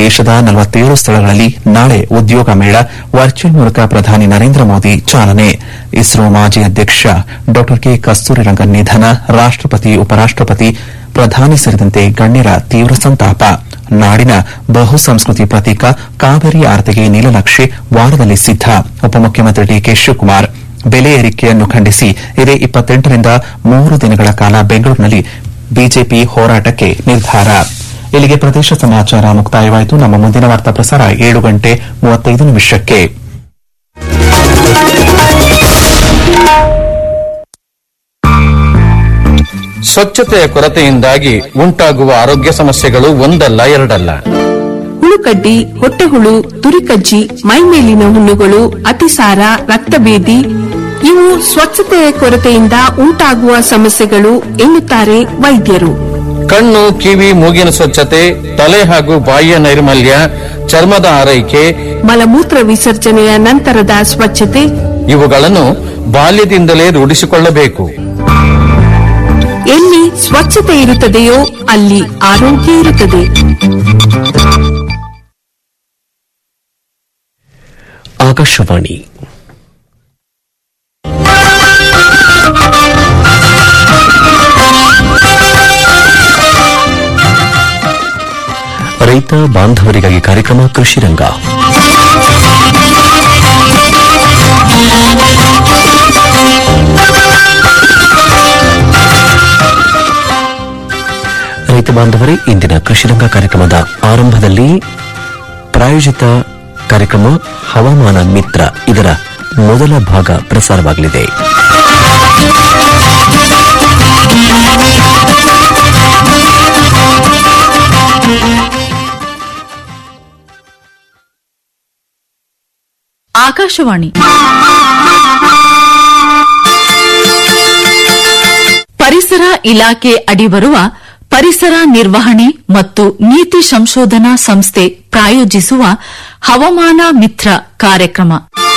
ದೇಶದ ನಲವತ್ತೇಳು ಸ್ಥಳಗಳಲ್ಲಿ ನಾಳೆ ಉದ್ಯೋಗ ಮೇಳ ವರ್ಚುವಲ್ ಮೂಲಕ ಪ್ರಧಾನಿ ನರೇಂದ್ರ ಮೋದಿ ಚಾಲನೆ ಇಸ್ರೋ ಮಾಜಿ ಅಧ್ಯಕ್ಷ ಡಾ ಕೆ ಕಸ್ತೂರಿ ರಂಗನ್ ನಿಧನ ರಾಷ್ಟಪತಿ ಉಪರಾಷ್ಟಪತಿ ಪ್ರಧಾನಿ ಸೇರಿದಂತೆ ಗಣ್ಯರ ತೀವ್ರ ಸಂತಾಪ ನಾಡಿನ ಬಹುಸಂಸ್ಕೃತಿ ಪ್ರತೀಕ ಕಾವೇರಿ ಆರತಿಗೆ ನೀಲನಕ್ಷೆ ವಾರದಲ್ಲಿ ಸಿದ್ದ ಉಪಮುಖ್ಯಮಂತ್ರಿ ಡಿಕೆ ಶಿವಕುಮಾರ್ ಬೆಲೆ ಏರಿಕೆಯನ್ನು ಖಂಡಿಸಿ ಇದೇ ಇಪ್ಪತ್ತೆಂಟರಿಂದ ಮೂರು ದಿನಗಳ ಕಾಲ ಬೆಂಗಳೂರಿನಲ್ಲಿ ಬಿಜೆಪಿ ಹೋರಾಟಕ್ಕೆ ನಿರ್ಧಾರ ಇಲ್ಲಿಗೆ ಪ್ರದೇಶ ಸಮಾಚಾರ ಮುಕ್ತಾಯವಾಯಿತು ನಮ್ಮ ಮುಂದಿನ ವಾರ್ತಾ ಪ್ರಸಾರ ಏಳು ಗಂಟೆ ಮೂವತ್ತೈದು ನಿಮಿಷಕ್ಕೆ ಸ್ವಚ್ಛತೆಯ ಕೊರತೆಯಿಂದಾಗಿ ಉಂಟಾಗುವ ಆರೋಗ್ಯ ಸಮಸ್ಯೆಗಳು ಒಂದಲ್ಲ ಎರಡಲ್ಲ ಹುಳುಕಡ್ಡಿ ಹೊಟ್ಟೆಹುಳು ತುರಿಕಜ್ಜಿ ಮೈಮೇಲಿನ ಹುಣ್ಣುಗಳು ಅತಿಸಾರ ರಕ್ತಭೇದಿ ಇವು ಸ್ವಚ್ಛತೆಯ ಕೊರತೆಯಿಂದ ಉಂಟಾಗುವ ಸಮಸ್ಯೆಗಳು ಎನ್ನುತ್ತಾರೆ ವೈದ್ಯರು ಕಣ್ಣು ಕಿವಿ ಮೂಗಿನ ಸ್ವಚ್ಛತೆ ತಲೆ ಹಾಗೂ ಬಾಯಿಯ ನೈರ್ಮಲ್ಯ ಚರ್ಮದ ಆರೈಕೆ ಮಲಮೂತ್ರ ವಿಸರ್ಜನೆಯ ನಂತರದ ಸ್ವಚ್ಛತೆ ಇವುಗಳನ್ನು ಬಾಲ್ಯದಿಂದಲೇ ರೂಢಿಸಿಕೊಳ್ಳಬೇಕು ಎಲ್ಲಿ ಸ್ವಚ್ಛತೆ ಇರುತ್ತದೆಯೋ ಅಲ್ಲಿ ಆರೋಗ್ಯ ಇರುತ್ತದೆ ಆಕಾಶವಾಣಿ ರೈತ ಬಾಂಧವರಿಗಾಗಿ ಕಾರ್ಯಕ್ರಮ ಕೃಷಿ ರಂಗ ರೈತ ಬಾಂಧವರೇ ಇಂದಿನ ಕೃಷಿ ರಂಗ ಕಾರ್ಯಕ್ರಮದ ಆರಂಭದಲ್ಲಿ ಪ್ರಾಯೋಜಿತ ಕಾರ್ಯಕ್ರಮ ಹವಾಮಾನ ಮಿತ್ರ ಇದರ ಮೊದಲ ಭಾಗ ಪ್ರಸಾರವಾಗಲಿದೆ ಆಕಾಶವಾಣಿ ಪರಿಸರ ಇಲಾಖೆ ಅಡಿ ಬರುವ ಪರಿಸರ ನಿರ್ವಹಣೆ ಮತ್ತು ನೀತಿ ಸಂಶೋಧನಾ ಸಂಸ್ಥೆ ಪ್ರಾಯೋಜಿಸುವ ಹವಾಮಾನ ಮಿತ್ರ ಕಾರ್ಯಕ್ರಮ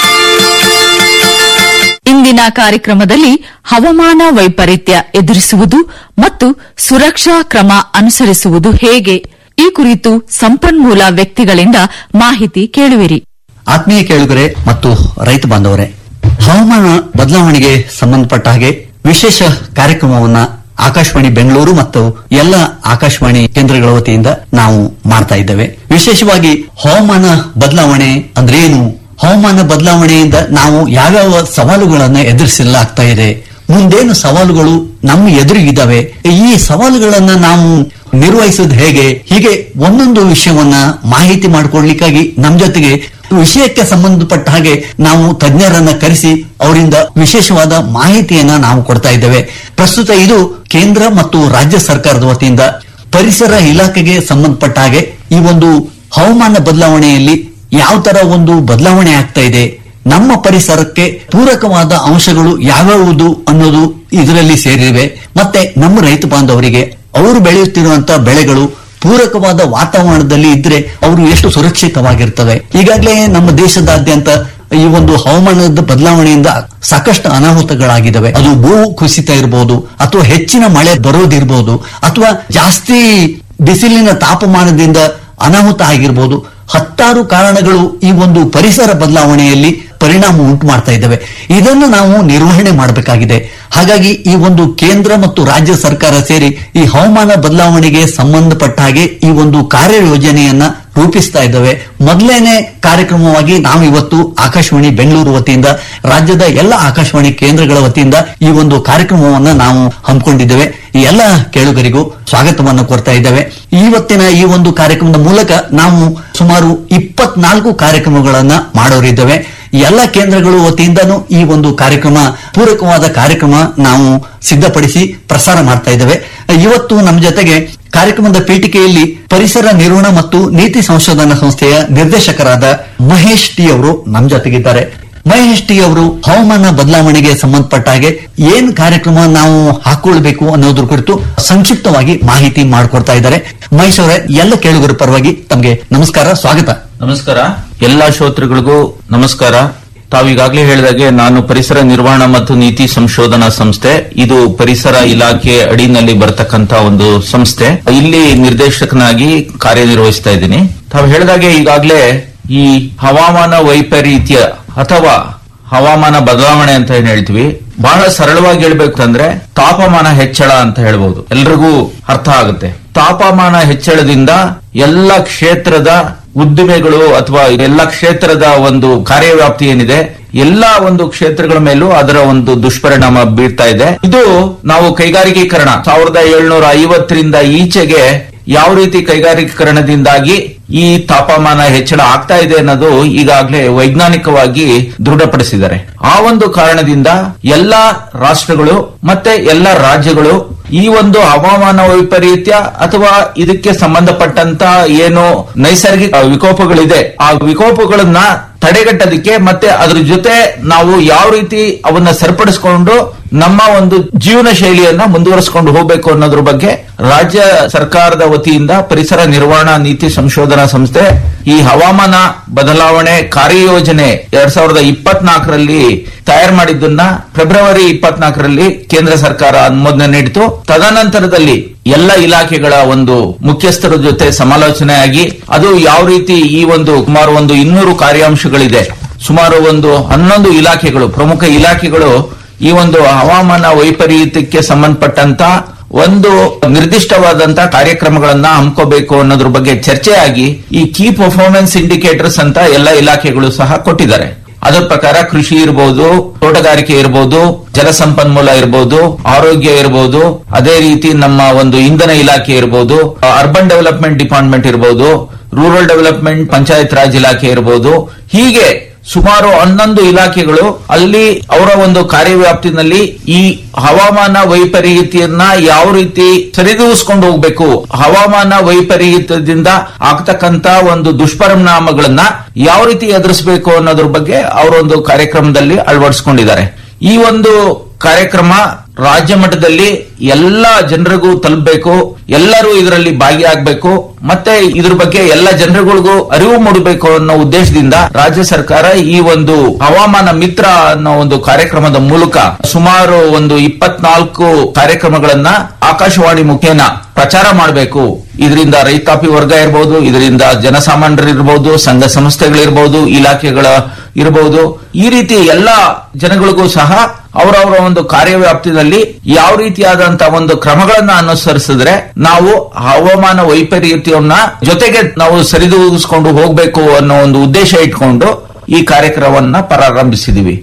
ಇಂದಿನ ಕಾರ್ಯಕ್ರಮದಲ್ಲಿ ಹವಾಮಾನ ವೈಪರೀತ್ಯ ಎದುರಿಸುವುದು ಮತ್ತು ಸುರಕ್ಷಾ ಕ್ರಮ ಅನುಸರಿಸುವುದು ಹೇಗೆ ಈ ಕುರಿತು ಸಂಪನ್ಮೂಲ ವ್ಯಕ್ತಿಗಳಿಂದ ಮಾಹಿತಿ ಕೇಳುವಿರಿ ಆತ್ಮೀಯ ಕೇಳುಗರೆ ಮತ್ತು ರೈತ ಬಾಂಧವರೇ ಹವಾಮಾನ ಬದಲಾವಣೆಗೆ ಸಂಬಂಧಪಟ್ಟ ಹಾಗೆ ವಿಶೇಷ ಕಾರ್ಯಕ್ರಮವನ್ನ ಆಕಾಶವಾಣಿ ಬೆಂಗಳೂರು ಮತ್ತು ಎಲ್ಲ ಆಕಾಶವಾಣಿ ಕೇಂದ್ರಗಳ ವತಿಯಿಂದ ನಾವು ಮಾಡ್ತಾ ಇದ್ದೇವೆ ವಿಶೇಷವಾಗಿ ಹವಾಮಾನ ಬದಲಾವಣೆ ಅಂದ್ರೆ ಏನು ಹವಾಮಾನ ಬದಲಾವಣೆಯಿಂದ ನಾವು ಯಾವ್ಯಾವ ಸವಾಲುಗಳನ್ನ ಎದುರಿಸಲಾಗ್ತಾ ಇದೆ ಮುಂದೇನು ಸವಾಲುಗಳು ನಮ್ಮ ಎದುರಿಗಿದ್ದಾವೆ ಈ ಸವಾಲುಗಳನ್ನ ನಾವು ನಿರ್ವಹಿಸೋದು ಹೇಗೆ ಹೀಗೆ ಒಂದೊಂದು ವಿಷಯವನ್ನ ಮಾಹಿತಿ ಮಾಡಿಕೊಡ್ಲಿಕ್ಕಾಗಿ ನಮ್ ಜೊತೆಗೆ ವಿಷಯಕ್ಕೆ ಸಂಬಂಧಪಟ್ಟ ಹಾಗೆ ನಾವು ತಜ್ಞರನ್ನ ಕರೆಸಿ ಅವರಿಂದ ವಿಶೇಷವಾದ ಮಾಹಿತಿಯನ್ನ ನಾವು ಕೊಡ್ತಾ ಇದ್ದೇವೆ ಪ್ರಸ್ತುತ ಇದು ಕೇಂದ್ರ ಮತ್ತು ರಾಜ್ಯ ಸರ್ಕಾರದ ವತಿಯಿಂದ ಪರಿಸರ ಇಲಾಖೆಗೆ ಸಂಬಂಧಪಟ್ಟ ಹಾಗೆ ಈ ಒಂದು ಹವಾಮಾನ ಬದಲಾವಣೆಯಲ್ಲಿ ಯಾವ ತರ ಒಂದು ಬದಲಾವಣೆ ಆಗ್ತಾ ಇದೆ ನಮ್ಮ ಪರಿಸರಕ್ಕೆ ಪೂರಕವಾದ ಅಂಶಗಳು ಯಾವ್ಯಾವುದು ಅನ್ನೋದು ಇದರಲ್ಲಿ ಸೇರಿವೆ ಮತ್ತೆ ನಮ್ಮ ರೈತ ಬಾಂಧವರಿಗೆ ಅವರು ಬೆಳೆಯುತ್ತಿರುವಂತಹ ಬೆಳೆಗಳು ಪೂರಕವಾದ ವಾತಾವರಣದಲ್ಲಿ ಇದ್ರೆ ಅವರು ಎಷ್ಟು ಸುರಕ್ಷಿತವಾಗಿರ್ತವೆ ಈಗಾಗಲೇ ನಮ್ಮ ದೇಶದಾದ್ಯಂತ ಈ ಒಂದು ಹವಾಮಾನದ ಬದಲಾವಣೆಯಿಂದ ಸಾಕಷ್ಟು ಅನಾಹುತಗಳಾಗಿದ್ದಾವೆ ಅದು ಭೂ ಕುಸಿತ ಇರಬಹುದು ಅಥವಾ ಹೆಚ್ಚಿನ ಮಳೆ ಬರೋದಿರ್ಬೋದು ಅಥವಾ ಜಾಸ್ತಿ ಬಿಸಿಲಿನ ತಾಪಮಾನದಿಂದ ಅನಾಹುತ ಆಗಿರ್ಬೋದು ಹತ್ತಾರು ಕಾರಣಗಳು ಈ ಒಂದು ಪರಿಸರ ಬದಲಾವಣೆಯಲ್ಲಿ ಪರಿಣಾಮ ಉಂಟು ಮಾಡ್ತಾ ಇದ್ದಾವೆ ಇದನ್ನು ನಾವು ನಿರ್ವಹಣೆ ಮಾಡಬೇಕಾಗಿದೆ ಹಾಗಾಗಿ ಈ ಒಂದು ಕೇಂದ್ರ ಮತ್ತು ರಾಜ್ಯ ಸರ್ಕಾರ ಸೇರಿ ಈ ಹವಾಮಾನ ಬದಲಾವಣೆಗೆ ಸಂಬಂಧಪಟ್ಟ ಹಾಗೆ ಈ ಒಂದು ಕಾರ್ಯಯೋಜನೆಯನ್ನ ರೂಪಿಸ್ತಾ ಇದ್ದಾವೆ ಮೊದಲೇನೆ ಕಾರ್ಯಕ್ರಮವಾಗಿ ನಾವು ಇವತ್ತು ಆಕಾಶವಾಣಿ ಬೆಂಗಳೂರು ವತಿಯಿಂದ ರಾಜ್ಯದ ಎಲ್ಲ ಆಕಾಶವಾಣಿ ಕೇಂದ್ರಗಳ ವತಿಯಿಂದ ಈ ಒಂದು ಕಾರ್ಯಕ್ರಮವನ್ನ ನಾವು ಹಮ್ಮಿಕೊಂಡಿದ್ದೇವೆ ಈ ಎಲ್ಲ ಕೇಳುಗರಿಗೂ ಸ್ವಾಗತವನ್ನು ಕೊಡ್ತಾ ಇದ್ದೇವೆ ಇವತ್ತಿನ ಈ ಒಂದು ಕಾರ್ಯಕ್ರಮದ ಮೂಲಕ ನಾವು ಸುಮಾರು ಇಪ್ಪತ್ನಾಲ್ಕು ಕಾರ್ಯಕ್ರಮಗಳನ್ನ ಮಾಡೋರಿದ್ದೇವೆ ಎಲ್ಲ ಕೇಂದ್ರಗಳು ವತಿಯಿಂದನೂ ಈ ಒಂದು ಕಾರ್ಯಕ್ರಮ ಪೂರಕವಾದ ಕಾರ್ಯಕ್ರಮ ನಾವು ಸಿದ್ಧಪಡಿಸಿ ಪ್ರಸಾರ ಮಾಡ್ತಾ ಇದ್ದೇವೆ ಇವತ್ತು ನಮ್ಮ ಜೊತೆಗೆ ಕಾರ್ಯಕ್ರಮದ ಪೀಠಿಕೆಯಲ್ಲಿ ಪರಿಸರ ನಿರ್ವಹಣಾ ಮತ್ತು ನೀತಿ ಸಂಶೋಧನಾ ಸಂಸ್ಥೆಯ ನಿರ್ದೇಶಕರಾದ ಮಹೇಶ್ ಟಿ ಅವರು ನಮ್ಮ ಜೊತೆಗಿದ್ದಾರೆ ಮಹೇಶ್ ಟಿ ಅವರು ಹವಾಮಾನ ಬದಲಾವಣೆಗೆ ಸಂಬಂಧಪಟ್ಟ ಹಾಗೆ ಏನ್ ಕಾರ್ಯಕ್ರಮ ನಾವು ಹಾಕೊಳ್ಬೇಕು ಅನ್ನೋದ್ರ ಕುರಿತು ಸಂಕ್ಷಿಪ್ತವಾಗಿ ಮಾಹಿತಿ ಮಾಡಿಕೊಡ್ತಾ ಇದ್ದಾರೆ ಮಹೇಶ್ ಅವರೇ ಎಲ್ಲ ಕೇಳುಗರ ಪರವಾಗಿ ತಮಗೆ ನಮಸ್ಕಾರ ಸ್ವಾಗತ ನಮಸ್ಕಾರ ಎಲ್ಲಾ ಶ್ರೋತೃಗಳಿಗೂ ನಮಸ್ಕಾರ ತಾವೀಗಾಗಲೇ ಹೇಳಿದಾಗೆ ನಾನು ಪರಿಸರ ನಿರ್ವಹಣಾ ಮತ್ತು ನೀತಿ ಸಂಶೋಧನಾ ಸಂಸ್ಥೆ ಇದು ಪರಿಸರ ಇಲಾಖೆ ಅಡಿನಲ್ಲಿ ಬರತಕ್ಕಂತ ಒಂದು ಸಂಸ್ಥೆ ಇಲ್ಲಿ ನಿರ್ದೇಶಕನಾಗಿ ಕಾರ್ಯನಿರ್ವಹಿಸ್ತಾ ಇದ್ದೀನಿ ತಾವು ಹೇಳಿದಾಗೆ ಈಗಾಗಲೇ ಈ ಹವಾಮಾನ ವೈಪರೀತ್ಯ ಅಥವಾ ಹವಾಮಾನ ಬದಲಾವಣೆ ಅಂತ ಏನ್ ಹೇಳ್ತೀವಿ ಬಹಳ ಸರಳವಾಗಿ ಹೇಳ್ಬೇಕಂದ್ರೆ ತಾಪಮಾನ ಹೆಚ್ಚಳ ಅಂತ ಹೇಳ್ಬಹುದು ಎಲ್ರಿಗೂ ಅರ್ಥ ಆಗುತ್ತೆ ತಾಪಮಾನ ಹೆಚ್ಚಳದಿಂದ ಎಲ್ಲ ಕ್ಷೇತ್ರದ ಉದ್ದಿಮೆಗಳು ಅಥವಾ ಎಲ್ಲ ಕ್ಷೇತ್ರದ ಒಂದು ಕಾರ್ಯವ್ಯಾಪ್ತಿ ಏನಿದೆ ಎಲ್ಲಾ ಒಂದು ಕ್ಷೇತ್ರಗಳ ಮೇಲೂ ಅದರ ಒಂದು ದುಷ್ಪರಿಣಾಮ ಬೀರ್ತಾ ಇದೆ ಇದು ನಾವು ಕೈಗಾರಿಕೀಕರಣ ಸಾವಿರದ ಏಳ್ನೂರ ಐವತ್ತರಿಂದ ಈಚೆಗೆ ಯಾವ ರೀತಿ ಕೈಗಾರಿಕೀಕರಣದಿಂದಾಗಿ ಈ ತಾಪಮಾನ ಹೆಚ್ಚಳ ಆಗ್ತಾ ಇದೆ ಅನ್ನೋದು ಈಗಾಗಲೇ ವೈಜ್ಞಾನಿಕವಾಗಿ ದೃಢಪಡಿಸಿದ್ದಾರೆ ಆ ಒಂದು ಕಾರಣದಿಂದ ಎಲ್ಲಾ ರಾಷ್ಟ್ರಗಳು ಮತ್ತೆ ಎಲ್ಲ ರಾಜ್ಯಗಳು ಈ ಒಂದು ಹವಾಮಾನ ವೈಪರೀತ್ಯ ಅಥವಾ ಇದಕ್ಕೆ ಸಂಬಂಧಪಟ್ಟಂತ ಏನು ನೈಸರ್ಗಿಕ ವಿಕೋಪಗಳಿದೆ ಆ ವಿಕೋಪಗಳನ್ನ ತಡೆಗಟ್ಟೋದಕ್ಕೆ ಮತ್ತೆ ಅದ್ರ ಜೊತೆ ನಾವು ಯಾವ ರೀತಿ ಅವನ್ನ ಸರಿಪಡಿಸಿಕೊಂಡು ನಮ್ಮ ಒಂದು ಜೀವನ ಶೈಲಿಯನ್ನ ಮುಂದುವರಿಸಿಕೊಂಡು ಹೋಗಬೇಕು ಅನ್ನೋದ್ರ ಬಗ್ಗೆ ರಾಜ್ಯ ಸರ್ಕಾರದ ವತಿಯಿಂದ ಪರಿಸರ ನಿರ್ವಹಣಾ ನೀತಿ ಸಂಶೋಧನಾ ಸಂಸ್ಥೆ ಈ ಹವಾಮಾನ ಬದಲಾವಣೆ ಕಾರ್ಯಯೋಜನೆ ಎರಡ್ ಸಾವಿರದ ಇಪ್ಪತ್ನಾಲ್ಕರಲ್ಲಿ ತಯಾರು ಮಾಡಿದ್ದನ್ನ ಫೆಬ್ರವರಿ ಇಪ್ಪತ್ನಾಲ್ಕರಲ್ಲಿ ಕೇಂದ್ರ ಸರ್ಕಾರ ಅನುಮೋದನೆ ನೀಡಿತು ತದನಂತರದಲ್ಲಿ ಎಲ್ಲ ಇಲಾಖೆಗಳ ಒಂದು ಮುಖ್ಯಸ್ಥರ ಜೊತೆ ಸಮಾಲೋಚನೆ ಆಗಿ ಅದು ಯಾವ ರೀತಿ ಈ ಒಂದು ಸುಮಾರು ಒಂದು ಇನ್ನೂರು ಕಾರ್ಯಾಂಶಗಳಿದೆ ಸುಮಾರು ಒಂದು ಹನ್ನೊಂದು ಇಲಾಖೆಗಳು ಪ್ರಮುಖ ಇಲಾಖೆಗಳು ಈ ಒಂದು ಹವಾಮಾನ ವೈಪರೀತ್ಯಕ್ಕೆ ಸಂಬಂಧಪಟ್ಟಂತ ಒಂದು ನಿರ್ದಿಷ್ಟವಾದಂತ ಕಾರ್ಯಕ್ರಮಗಳನ್ನ ಹಮ್ಕೋಬೇಕು ಅನ್ನೋದ್ರ ಬಗ್ಗೆ ಚರ್ಚೆ ಆಗಿ ಈ ಕೀ ಪರ್ಫಾರ್ಮೆನ್ಸ್ ಇಂಡಿಕೇಟರ್ಸ್ ಅಂತ ಎಲ್ಲ ಇಲಾಖೆಗಳು ಸಹ ಕೊಟ್ಟಿದ್ದಾರೆ ಅದರ ಪ್ರಕಾರ ಕೃಷಿ ಇರಬಹುದು ತೋಟಗಾರಿಕೆ ಇರಬಹುದು ಜಲಸಂಪನ್ಮೂಲ ಇರಬಹುದು ಆರೋಗ್ಯ ಇರಬಹುದು ಅದೇ ರೀತಿ ನಮ್ಮ ಒಂದು ಇಂಧನ ಇಲಾಖೆ ಇರಬಹುದು ಅರ್ಬನ್ ಡೆವಲಪ್ಮೆಂಟ್ ಡಿಪಾರ್ಟ್ಮೆಂಟ್ ಇರಬಹುದು ರೂರಲ್ ಡೆವಲಪ್ಮೆಂಟ್ ಪಂಚಾಯತ್ ರಾಜ್ ಇಲಾಖೆ ಇರಬಹುದು ಹೀಗೆ ಸುಮಾರು ಹನ್ನೊಂದು ಇಲಾಖೆಗಳು ಅಲ್ಲಿ ಅವರ ಒಂದು ಕಾರ್ಯವ್ಯಾಪ್ತಿನಲ್ಲಿ ಈ ಹವಾಮಾನ ವೈಪರೀತ್ಯನ್ನ ಯಾವ ರೀತಿ ಸರಿದೂಗಿಸ್ಕೊಂಡು ಹೋಗ್ಬೇಕು ಹವಾಮಾನ ವೈಪರೀತ್ಯದಿಂದ ಆಗ್ತಕ್ಕಂತ ಒಂದು ದುಷ್ಪರಿಣಾಮಗಳನ್ನ ಯಾವ ರೀತಿ ಎದುರಿಸಬೇಕು ಅನ್ನೋದ್ರ ಬಗ್ಗೆ ಅವರೊಂದು ಕಾರ್ಯಕ್ರಮದಲ್ಲಿ ಅಳವಡಿಸಿಕೊಂಡಿದ್ದಾರೆ ಈ ಒಂದು ಕಾರ್ಯಕ್ರಮ ರಾಜ್ಯ ಮಟ್ಟದಲ್ಲಿ ಎಲ್ಲ ಜನರಿಗೂ ತಲುಪಬೇಕು ಎಲ್ಲರೂ ಇದರಲ್ಲಿ ಭಾಗಿಯಾಗಬೇಕು ಮತ್ತೆ ಇದ್ರ ಬಗ್ಗೆ ಎಲ್ಲ ಜನರುಗಳಿಗೂ ಅರಿವು ಮೂಡಬೇಕು ಅನ್ನೋ ಉದ್ದೇಶದಿಂದ ರಾಜ್ಯ ಸರ್ಕಾರ ಈ ಒಂದು ಹವಾಮಾನ ಮಿತ್ರ ಅನ್ನೋ ಒಂದು ಕಾರ್ಯಕ್ರಮದ ಮೂಲಕ ಸುಮಾರು ಒಂದು ಇಪ್ಪತ್ನಾಲ್ಕು ಕಾರ್ಯಕ್ರಮಗಳನ್ನ ಆಕಾಶವಾಣಿ ಮುಖೇನ ಪ್ರಚಾರ ಮಾಡಬೇಕು ಇದರಿಂದ ರೈತಾಪಿ ವರ್ಗ ಇರಬಹುದು ಇದರಿಂದ ಜನಸಾಮಾನ್ಯರು ಇರಬಹುದು ಸಂಘ ಸಂಸ್ಥೆಗಳಿರ್ಬಹುದು ಇಲಾಖೆಗಳ ಇರಬಹುದು ಈ ರೀತಿ ಎಲ್ಲ ಜನಗಳಿಗೂ ಸಹ ಅವರವರ ಒಂದು ಕಾರ್ಯವ್ಯಾಪ್ತಿನಲ್ಲಿ ಯಾವ ರೀತಿಯಾದಂತಹ ಒಂದು ಕ್ರಮಗಳನ್ನ ಅನುಸರಿಸಿದ್ರೆ ನಾವು ಹವಾಮಾನ ವೈಪರೀತ್ಯವನ್ನ ಜೊತೆಗೆ ನಾವು ಸರಿದೂಗಿಸ್ಕೊಂಡು ಹೋಗಬೇಕು ಅನ್ನೋ ಒಂದು ಉದ್ದೇಶ ಇಟ್ಕೊಂಡು ಈ ಕಾರ್ಯಕ್ರಮವನ್ನ ಪ್ರಾರಂಭಿಸಿದೀವಿ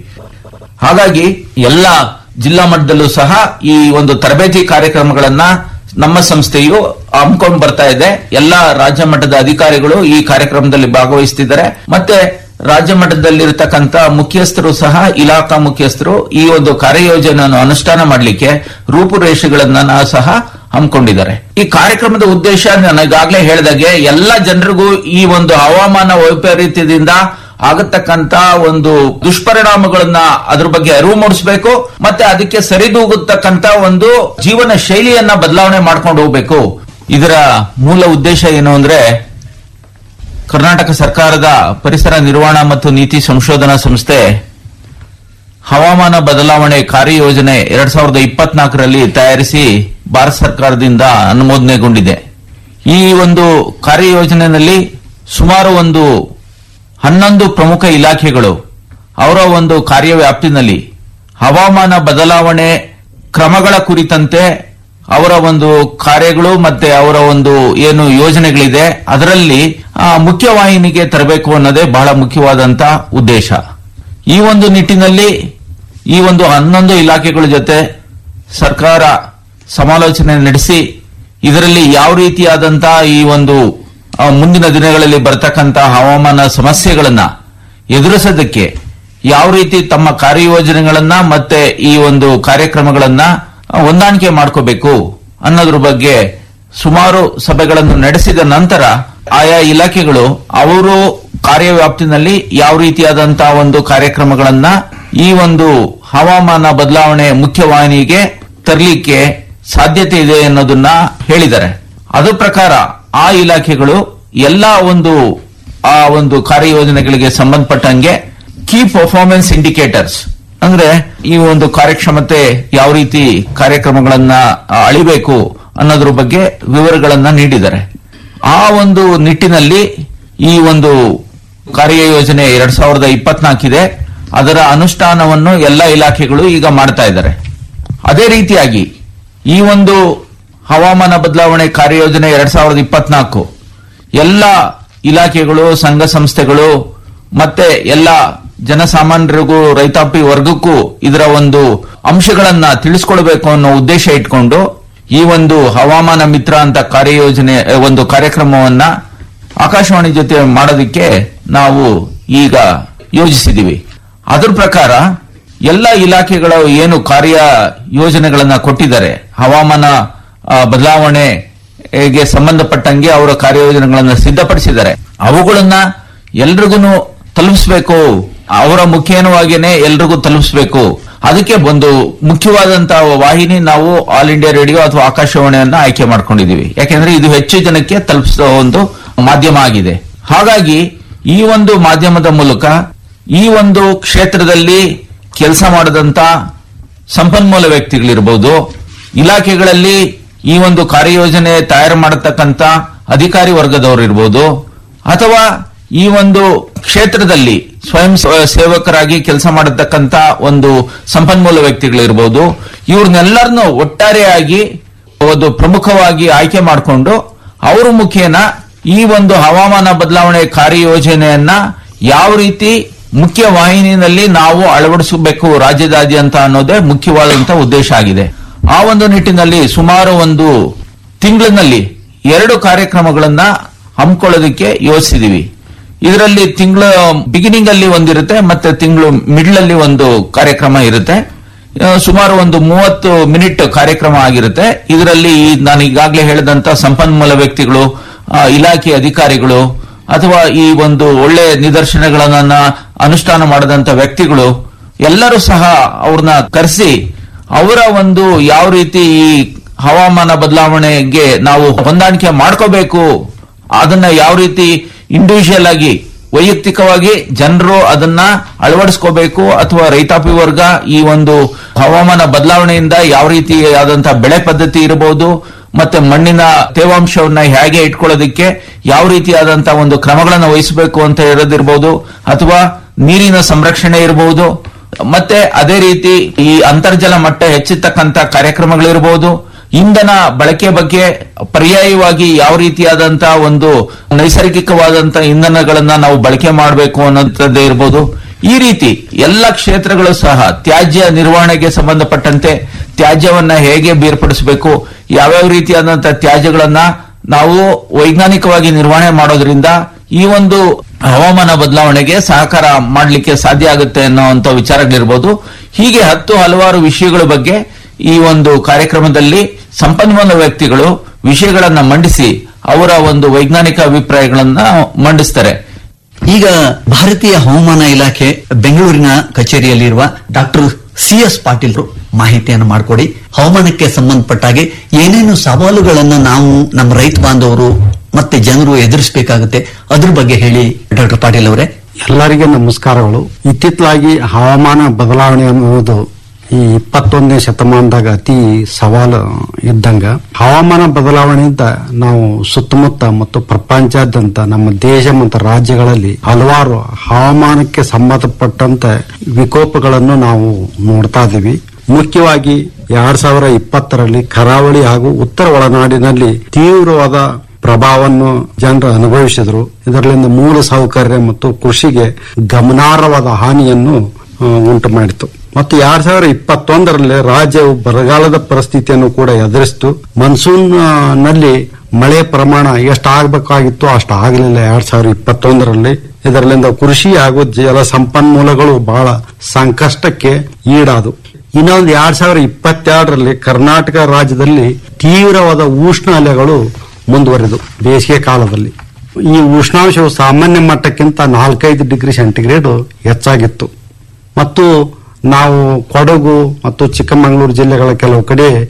ಹಾಗಾಗಿ ಎಲ್ಲ ಜಿಲ್ಲಾ ಮಟ್ಟದಲ್ಲೂ ಸಹ ಈ ಒಂದು ತರಬೇತಿ ಕಾರ್ಯಕ್ರಮಗಳನ್ನ ನಮ್ಮ ಸಂಸ್ಥೆಯು ಹಮ್ಮಿಕೊಂಡು ಬರ್ತಾ ಇದೆ ಎಲ್ಲ ರಾಜ್ಯ ಮಟ್ಟದ ಅಧಿಕಾರಿಗಳು ಈ ಕಾರ್ಯಕ್ರಮದಲ್ಲಿ ಭಾಗವಹಿಸುತ್ತಿದ್ದಾರೆ ಮತ್ತೆ ರಾಜ್ಯ ಮಟ್ಟದಲ್ಲಿರ್ತಕ್ಕಂಥ ಮುಖ್ಯಸ್ಥರು ಸಹ ಇಲಾಖಾ ಮುಖ್ಯಸ್ಥರು ಈ ಒಂದು ಕಾರ್ಯಯೋಜನೆಯನ್ನು ಅನುಷ್ಠಾನ ಮಾಡಲಿಕ್ಕೆ ರೂಪುರೇಷೆಗಳನ್ನ ಸಹ ಹಮ್ಮಿಕೊಂಡಿದ್ದಾರೆ ಈ ಕಾರ್ಯಕ್ರಮದ ಉದ್ದೇಶ ನನಗಾಗ್ಲೇ ಹೇಳಿದಾಗೆ ಎಲ್ಲ ಜನರಿಗೂ ಈ ಒಂದು ಹವಾಮಾನ ವೈಪರೀತ್ಯದಿಂದ ಆಗತಕ್ಕಂತ ಒಂದು ದುಷ್ಪರಿಣಾಮಗಳನ್ನ ಅದ್ರ ಬಗ್ಗೆ ಅರಿವು ಮೂಡಿಸಬೇಕು ಮತ್ತೆ ಅದಕ್ಕೆ ಸರಿದೂಗುತ್ತಕ್ಕಂತ ಒಂದು ಜೀವನ ಶೈಲಿಯನ್ನ ಬದಲಾವಣೆ ಮಾಡ್ಕೊಂಡು ಹೋಗ್ಬೇಕು ಇದರ ಮೂಲ ಉದ್ದೇಶ ಏನು ಅಂದ್ರೆ ಕರ್ನಾಟಕ ಸರ್ಕಾರದ ಪರಿಸರ ನಿರ್ವಹಣಾ ಮತ್ತು ನೀತಿ ಸಂಶೋಧನಾ ಸಂಸ್ಥೆ ಹವಾಮಾನ ಬದಲಾವಣೆ ಕಾರ್ಯಯೋಜನೆ ಎರಡ್ ಸಾವಿರದ ಇಪ್ಪತ್ನಾಲ್ಕರಲ್ಲಿ ತಯಾರಿಸಿ ಭಾರತ ಸರ್ಕಾರದಿಂದ ಅನುಮೋದನೆಗೊಂಡಿದೆ ಈ ಒಂದು ಕಾರ್ಯಯೋಜನೆಯಲ್ಲಿ ಸುಮಾರು ಒಂದು ಹನ್ನೊಂದು ಪ್ರಮುಖ ಇಲಾಖೆಗಳು ಅವರ ಒಂದು ಕಾರ್ಯವ್ಯಾಪ್ತಿನಲ್ಲಿ ಹವಾಮಾನ ಬದಲಾವಣೆ ಕ್ರಮಗಳ ಕುರಿತಂತೆ ಅವರ ಒಂದು ಕಾರ್ಯಗಳು ಮತ್ತೆ ಅವರ ಒಂದು ಏನು ಯೋಜನೆಗಳಿದೆ ಅದರಲ್ಲಿ ಆ, ಮುಖ್ಯವಾಹಿನಿಗೆ ತರಬೇಕು ಅನ್ನೋದೇ ಬಹಳ ಮುಖ್ಯವಾದಂತ ಉದ್ದೇಶ ಈ ಒಂದು ನಿಟ್ಟಿನಲ್ಲಿ ಈ ಒಂದು ಹನ್ನೊಂದು ಇಲಾಖೆಗಳ ಜೊತೆ ಸರ್ಕಾರ ಸಮಾಲೋಚನೆ ನಡೆಸಿ ಇದರಲ್ಲಿ ಯಾವ ರೀತಿಯಾದಂತಹ ಈ ಒಂದು ಆ, ಮುಂದಿನ ದಿನಗಳಲ್ಲಿ ಬರ್ತಕ್ಕಂತ ಹವಾಮಾನ ಸಮಸ್ಯೆಗಳನ್ನ ಎದುರಿಸೋದಕ್ಕೆ ಯಾವ ರೀತಿ ತಮ್ಮ ಕಾರ್ಯಯೋಜನೆಗಳನ್ನ ಮತ್ತೆ ಈ ಒಂದು ಕಾರ್ಯಕ್ರಮಗಳನ್ನ ಆ, ಹೊಂದಾಣಿಕೆ ಮಾಡ್ಕೋಬೇಕು ಅನ್ನೋದ್ರ ಬಗ್ಗೆ ಸುಮಾರು ಸಭೆಗಳನ್ನು ನಡೆಸಿದ ನಂತರ ಆಯಾ ಇಲಾಖೆಗಳು ಅವರು ಕಾರ್ಯವ್ಯಾಪ್ತಿನಲ್ಲಿ ಯಾವ ರೀತಿಯಾದಂತಹ ಒಂದು ಕಾರ್ಯಕ್ರಮಗಳನ್ನ ಈ ಒಂದು ಹವಾಮಾನ ಬದಲಾವಣೆ ಮುಖ್ಯವಾಹಿನಿಗೆ ತರಲಿಕ್ಕೆ ಸಾಧ್ಯತೆ ಇದೆ ಅನ್ನೋದನ್ನ ಹೇಳಿದ್ದಾರೆ ಅದ್ರ ಪ್ರಕಾರ ಆ ಇಲಾಖೆಗಳು ಎಲ್ಲಾ ಒಂದು ಆ ಒಂದು ಕಾರ್ಯಯೋಜನೆಗಳಿಗೆ ಸಂಬಂಧಪಟ್ಟಂಗೆ ಕೀ ಪರ್ಫಾರ್ಮೆನ್ಸ್ ಇಂಡಿಕೇಟರ್ಸ್ ಅಂದ್ರೆ ಈ ಒಂದು ಕಾರ್ಯಕ್ಷಮತೆ ಯಾವ ರೀತಿ ಕಾರ್ಯಕ್ರಮಗಳನ್ನ ಆ, ಅಳಿಬೇಕು ಅನ್ನೋದ್ರ ಬಗ್ಗೆ ವಿವರಗಳನ್ನ ನೀಡಿದ್ದಾರೆ ಆ ಒಂದು ನಿಟ್ಟಿನಲ್ಲಿ ಈ ಒಂದು ಕಾರ್ಯಯೋಜನೆ ಎರಡ್ ಸಾವಿರದ ಇಪ್ಪತ್ನಾಲ್ಕಿದೆ ಅದರ ಅನುಷ್ಠಾನವನ್ನು ಎಲ್ಲ ಇಲಾಖೆಗಳು ಈಗ ಮಾಡ್ತಾ ಇದ್ದಾರೆ ಅದೇ ರೀತಿಯಾಗಿ ಈ ಒಂದು ಹವಾಮಾನ ಬದಲಾವಣೆ ಕಾರ್ಯಯೋಜನೆ ಎರಡ್ ಸಾವಿರದ ಇಪ್ಪತ್ನಾಲ್ಕು ಎಲ್ಲ ಇಲಾಖೆಗಳು ಸಂಘ ಸಂಸ್ಥೆಗಳು ಮತ್ತೆ ಎಲ್ಲ ಜನಸಾಮಾನ್ಯರಿಗೂ ರೈತಾಪಿ ವರ್ಗಕ್ಕೂ ಇದರ ಒಂದು ಅಂಶಗಳನ್ನ ತಿಳಿಸ್ಕೊಡ್ಬೇಕು ಅನ್ನೋ ಉದ್ದೇಶ ಇಟ್ಕೊಂಡು ಈ ಒಂದು ಹವಾಮಾನ ಮಿತ್ರ ಅಂತ ಕಾರ್ಯಯೋಜನೆ ಅಹ್, ಒಂದು ಕಾರ್ಯಕ್ರಮವನ್ನ ಆಕಾಶವಾಣಿ ಜೊತೆ ಮಾಡೋದಕ್ಕೆ ನಾವು ಈಗ ಯೋಜಿಸಿದೀವಿ ಅದ್ರ ಪ್ರಕಾರ ಎಲ್ಲ ಇಲಾಖೆಗಳ ಏನು ಕಾರ್ಯ ಯೋಜನೆಗಳನ್ನ ಕೊಟ್ಟಿದ್ದಾರೆ ಹವಾಮಾನ ಆ, ಬದಲಾವಣೆಗೆ ಸಂಬಂಧಪಟ್ಟಂಗೆ ಅವರ ಕಾರ್ಯಯೋಜನೆಗಳನ್ನ ಸಿದ್ಧಪಡಿಸಿದ್ದಾರೆ ಅವುಗಳನ್ನ ಎಲ್ರಿಗೂ ತಲುಪಿಸಬೇಕು ಅವರ ಮುಖೇನವಾಗಿನೇ ಎಲ್ರಿಗೂ ತಲುಪಿಸಬೇಕು ಅದಕ್ಕೆ ಒಂದು ಮುಖ್ಯವಾದಂತಹ ವಾಹಿನಿ ನಾವು ಆಲ್ ಇಂಡಿಯಾ ರೇಡಿಯೋ ಅಥವಾ ಆಕಾಶವಾಣಿಯನ್ನ ಆಯ್ಕೆ ಮಾಡ್ಕೊಂಡಿದೀವಿ ಯಾಕೆಂದ್ರೆ ಇದು ಹೆಚ್ಚು ಜನಕ್ಕೆ ತಲುಪಿಸುವ ಒಂದು ಮಾಧ್ಯಮ ಆಗಿದೆ ಹಾಗಾಗಿ ಈ ಒಂದು ಮಾಧ್ಯಮದ ಮೂಲಕ ಈ ಒಂದು ಕ್ಷೇತ್ರದಲ್ಲಿ ಕೆಲಸ ಮಾಡದಂತ ಸಂಪನ್ಮೂಲ ವ್ಯಕ್ತಿಗಳಿರ್ಬೋದು ಇಲಾಖೆಗಳಲ್ಲಿ ಈ ಒಂದು ಕಾರ್ಯಯೋಜನೆ ತಯಾರು ಮಾಡತಕ್ಕಂತ ಅಧಿಕಾರಿ ವರ್ಗದವರು ಇರ್ಬೋದು ಅಥವಾ ಈ ಒಂದು ಕ್ಷೇತ್ರದಲ್ಲಿ ಸ್ವಯಂ ಸ- ಸೇವಕರಾಗಿ ಕೆಲಸ ಮಾಡತಕ್ಕಂತ ಒಂದು ಸಂಪನ್ಮೂಲ ವ್ಯಕ್ತಿಗಳಿರ್ಬೋದು ಇವ್ರನ್ನೆಲ್ಲರನ್ನು ಒಟ್ಟಾರೆಯಾಗಿ ಒಂದು ಪ್ರಮುಖವಾಗಿ ಆಯ್ಕೆ ಮಾಡಿಕೊಂಡು ಅವರ ಮುಖೇನ ಈ ಒಂದು ಹವಾಮಾನ ಬದಲಾವಣೆ ಕಾರ್ಯಯೋಜನೆಯನ್ನ ಯಾವ ರೀತಿ ಮುಖ್ಯ ವಾಹಿನಿಯಲ್ಲಿ ನಾವು ಅಳವಡಿಸಬೇಕು ರಾಜ್ಯದಾದ್ಯಂತ ಅನ್ನೋದೇ ಮುಖ್ಯವಾದಂತಹ ಉದ್ದೇಶ ಆಗಿದೆ ಆ ಒಂದು ನಿಟ್ಟಿನಲ್ಲಿ ಸುಮಾರು ಒಂದು ತಿಂಗಳಿನಲ್ಲಿ ಎರಡು ಕಾರ್ಯಕ್ರಮಗಳನ್ನ ಹಮ್ಮಿಕೊಳ್ಳೋದಕ್ಕೆ ಯೋಚಿಸಿದೀವಿ ಇದರಲ್ಲಿ ತಿಂಗಳ ಬಿಗಿನಿಂಗ್ ಅಲ್ಲಿ ಒಂದಿರುತ್ತೆ ಮತ್ತೆ ತಿಂಗಳು ಮಿಡ್ಲ್ ಅಲ್ಲಿ ಒಂದು ಕಾರ್ಯಕ್ರಮ ಇರುತ್ತೆ ಆ, ಸುಮಾರು ಒಂದು ಮೂವತ್ತು ಮಿನಿಟ್ ಕಾರ್ಯಕ್ರಮ ಆಗಿರುತ್ತೆ ಇದರಲ್ಲಿ ಈ ನಾನು ಈಗಾಗಲೇ ಹೇಳಿದಂತ ಸಂಪನ್ಮೂಲ ವ್ಯಕ್ತಿಗಳು ಆ, ಇಲಾಖೆ ಅಧಿಕಾರಿಗಳು ಅಥವಾ ಈ ಒಂದು ಒಳ್ಳೆ ನಿದರ್ಶನಗಳನ್ನ ಅನುಷ್ಠಾನ ಮಾಡದಂತ ವ್ಯಕ್ತಿಗಳು ಎಲ್ಲರೂ ಸಹ ಅವ್ರನ್ನ ಕರೆಸಿ ಅವರ ಒಂದು ಯಾವ ರೀತಿ ಈ ಹವಾಮಾನ ಬದಲಾವಣೆಗೆ ನಾವು ಹೊಂದಾಣಿಕೆ ಮಾಡ್ಕೋಬೇಕು ಅದನ್ನ ಯಾವ ರೀತಿ ಇಂಡಿವಿಜುವಲ್ ಆಗಿ ವೈಯಕ್ತಿಕವಾಗಿ ಜನರು ಅದನ್ನ ಅಳವಡಿಸ್ಕೋಬೇಕು ಅಥವಾ ರೈತಾಪಿ ವರ್ಗ ಈ ಒಂದು ಹವಾಮಾನ ಬದಲಾವಣೆಯಿಂದ ಯಾವ ರೀತಿಯಾದಂತಹ ಬೆಳೆ ಪದ್ಧತಿ ಇರಬಹುದು ಮತ್ತೆ ಮಣ್ಣಿನ ತೇವಾಂಶವನ್ನ ಹೇಗೆ ಇಟ್ಕೊಳ್ಳೋದಕ್ಕೆ ಯಾವ ರೀತಿಯಾದಂತಹ ಒಂದು ಕ್ರಮಗಳನ್ನು ವಹಿಸಬೇಕು ಅಂತ ಇರೋದಿರ್ಬೋದು ಅಥವಾ ನೀರಿನ ಸಂರಕ್ಷಣೆ ಇರಬಹುದು ಮತ್ತೆ ಅದೇ ರೀತಿ ಈ ಅಂತರ್ಜಲ ಮಟ್ಟ ಹೆಚ್ಚಿರ್ತಕ್ಕಂತ ಕಾರ್ಯಕ್ರಮಗಳಿರಬಹುದು ಇಂಧನ ಬಳಕೆ ಬಗ್ಗೆ ಪರ್ಯಾಯವಾಗಿ ಯಾವ ರೀತಿಯಾದಂತಹ ಒಂದು ನೈಸರ್ಗಿಕವಾದಂತಹ ಇಂಧನಗಳನ್ನ ನಾವು ಬಳಕೆ ಮಾಡಬೇಕು ಅನ್ನೋಂಥದ್ದೇ ಇರಬಹುದು ಈ ರೀತಿ ಎಲ್ಲ ಕ್ಷೇತ್ರಗಳು ಸಹ ತ್ಯಾಜ್ಯ ನಿರ್ವಹಣೆಗೆ ಸಂಬಂಧಪಟ್ಟಂತೆ ತ್ಯಾಜ್ಯವನ್ನ ಹೇಗೆ ಬೇರ್ಪಡಿಸಬೇಕು ಯಾವ್ಯಾವ ರೀತಿಯಾದಂತಹ ತ್ಯಾಜ್ಯಗಳನ್ನ ನಾವು ವೈಜ್ಞಾನಿಕವಾಗಿ ನಿರ್ವಹಣೆ ಮಾಡೋದ್ರಿಂದ ಈ ಒಂದು ಹವಾಮಾನ ಬದಲಾವಣೆಗೆ ಸಹಕಾರ ಮಾಡಲಿಕ್ಕೆ ಸಾಧ್ಯ ಆಗುತ್ತೆ ಅನ್ನೋಂಥ ವಿಚಾರಗಳಿರ್ಬೋದು ಹೀಗೆ ಹತ್ತು ಹಲವಾರು ವಿಷಯಗಳ ಬಗ್ಗೆ ಈ ಒಂದು ಕಾರ್ಯಕ್ರಮದಲ್ಲಿ ಸಂಪನ್ಮೂಲ ವ್ಯಕ್ತಿಗಳು ವಿಷಯಗಳನ್ನ ಮಂಡಿಸಿ ಅವರ ಒಂದು ವೈಜ್ಞಾನಿಕ ಅಭಿಪ್ರಾಯಗಳನ್ನ ಮಂಡಿಸ್ತಾರೆ ಈಗ ಭಾರತೀಯ ಹವಾಮಾನ ಇಲಾಖೆ ಬೆಂಗಳೂರಿನ ಕಚೇರಿಯಲ್ಲಿರುವ ಡಾಕ್ಟರ್ ಸಿ ಎಸ್ ಪಾಟೀಲ್ ಮಾಹಿತಿಯನ್ನು ಮಾಡಿಕೊಡಿ ಹವಾಮಾನಕ್ಕೆ ಸಂಬಂಧಪಟ್ಟಾಗೆ ಏನೇನು ಸವಾಲುಗಳನ್ನು ನಾವು ನಮ್ಮ ರೈತ ಬಾಂಧವರು ಮತ್ತೆ ಜನರು ಎದುರಿಸಬೇಕಾಗುತ್ತೆ ಅದ್ರ ಬಗ್ಗೆ ಹೇಳಿ ಡಾಕ್ಟರ್ ಪಾಟೀಲ್ ಅವರೇ ಎಲ್ಲರಿಗೆ ನಮಸ್ಕಾರಗಳು ಇತ್ತಿತ್ತಲಾಗಿ ಹವಾಮಾನ ಬದಲಾವಣೆ ಅನ್ನುವುದು ಈ ಇಪ್ಪತ್ತೊಂದನೇ ಶತಮಾನದಾಗ ಅತಿ ಸವಾಲು ಇದ್ದಂಗ ಹವಾಮಾನ ಬದಲಾವಣೆಯಿಂದ ನಾವು ಸುತ್ತಮುತ್ತ ಮತ್ತು ಪ್ರಪಂಚಾದ್ಯಂತ ನಮ್ಮ ದೇಶ ಮತ್ತು ರಾಜ್ಯಗಳಲ್ಲಿ ಹಲವಾರು ಹವಾಮಾನಕ್ಕೆ ಸಂಬಂಧಪಟ್ಟಂತೆ ವಿಕೋಪಗಳನ್ನು ನಾವು ನೋಡ್ತಾ ಇದ್ದೀವಿ ಮುಖ್ಯವಾಗಿ ಎರಡ್ ಸಾವಿರ ಇಪ್ಪತ್ತರಲ್ಲಿ ಕರಾವಳಿ ಹಾಗೂ ಉತ್ತರ ಒಳನಾಡಿನಲ್ಲಿ ತೀವ್ರವಾದ ಪ್ರಭಾವವನ್ನು ಜನರು ಅನುಭವಿಸಿದರು ಇದರಿಂದ ಮೂಲ ಸೌಕರ್ಯ ಮತ್ತು ಕೃಷಿಗೆ ಗಮನಾರ್ಹವಾದ ಹಾನಿಯನ್ನು ಆ, ಉಂಟು ಮಾಡಿತು ಮತ್ತು ಎರಡ್ ಸಾವಿರ ಇಪ್ಪತ್ತೊಂದರಲ್ಲಿ ರಾಜ್ಯವು ಬರಗಾಲದ ಪರಿಸ್ಥಿತಿಯನ್ನು ಕೂಡ ಎದುರಿಸಿತು ಮನ್ಸೂನ್ ಆ, ನಲ್ಲಿ ಮಳೆ ಪ್ರಮಾಣ ಎಷ್ಟು ಆಗಬೇಕಾಗಿತ್ತು ಅಷ್ಟು ಆಗಲಿಲ್ಲ ಎರಡ್ ಸಾವಿರ ಇಪ್ಪತ್ತೊಂದರಲ್ಲಿ ಇದರಿಂದ ಕೃಷಿ ಹಾಗೂ ಜಲ ಸಂಪನ್ಮೂಲಗಳು ಬಹಳ ಸಂಕಷ್ಟಕ್ಕೆ ಈಡಾದು ಇನ್ನೊಂದು ಎರಡ್ ಸಾವಿರ ಇಪ್ಪತ್ತೆರಡರಲ್ಲಿ ಕರ್ನಾಟಕ ರಾಜ್ಯದಲ್ಲಿ ತೀವ್ರವಾದ ಉಷ್ಣ ಅಲೆಗಳು ಮುಂದುವರಿದು ಬೇಸಿಗೆ ಕಾಲದಲ್ಲಿ ಈ ಉಷ್ಣಾಂಶವು ಸಾಮಾನ್ಯ ಮಟ್ಟಕ್ಕಿಂತ ನಾಲ್ಕೈದು ಡಿಗ್ರಿ ಸೆಂಟಿಗ್ರೇಡ್ ಹೆಚ್ಚಾಗಿತ್ತು ಮತ್ತು ನಾವು ಕೊಡಗು ಮತ್ತು ಚಿಕ್ಕಮಗಳೂರು ಜಿಲ್ಲೆಗಳ ಕೆಲವು ಕಡೆ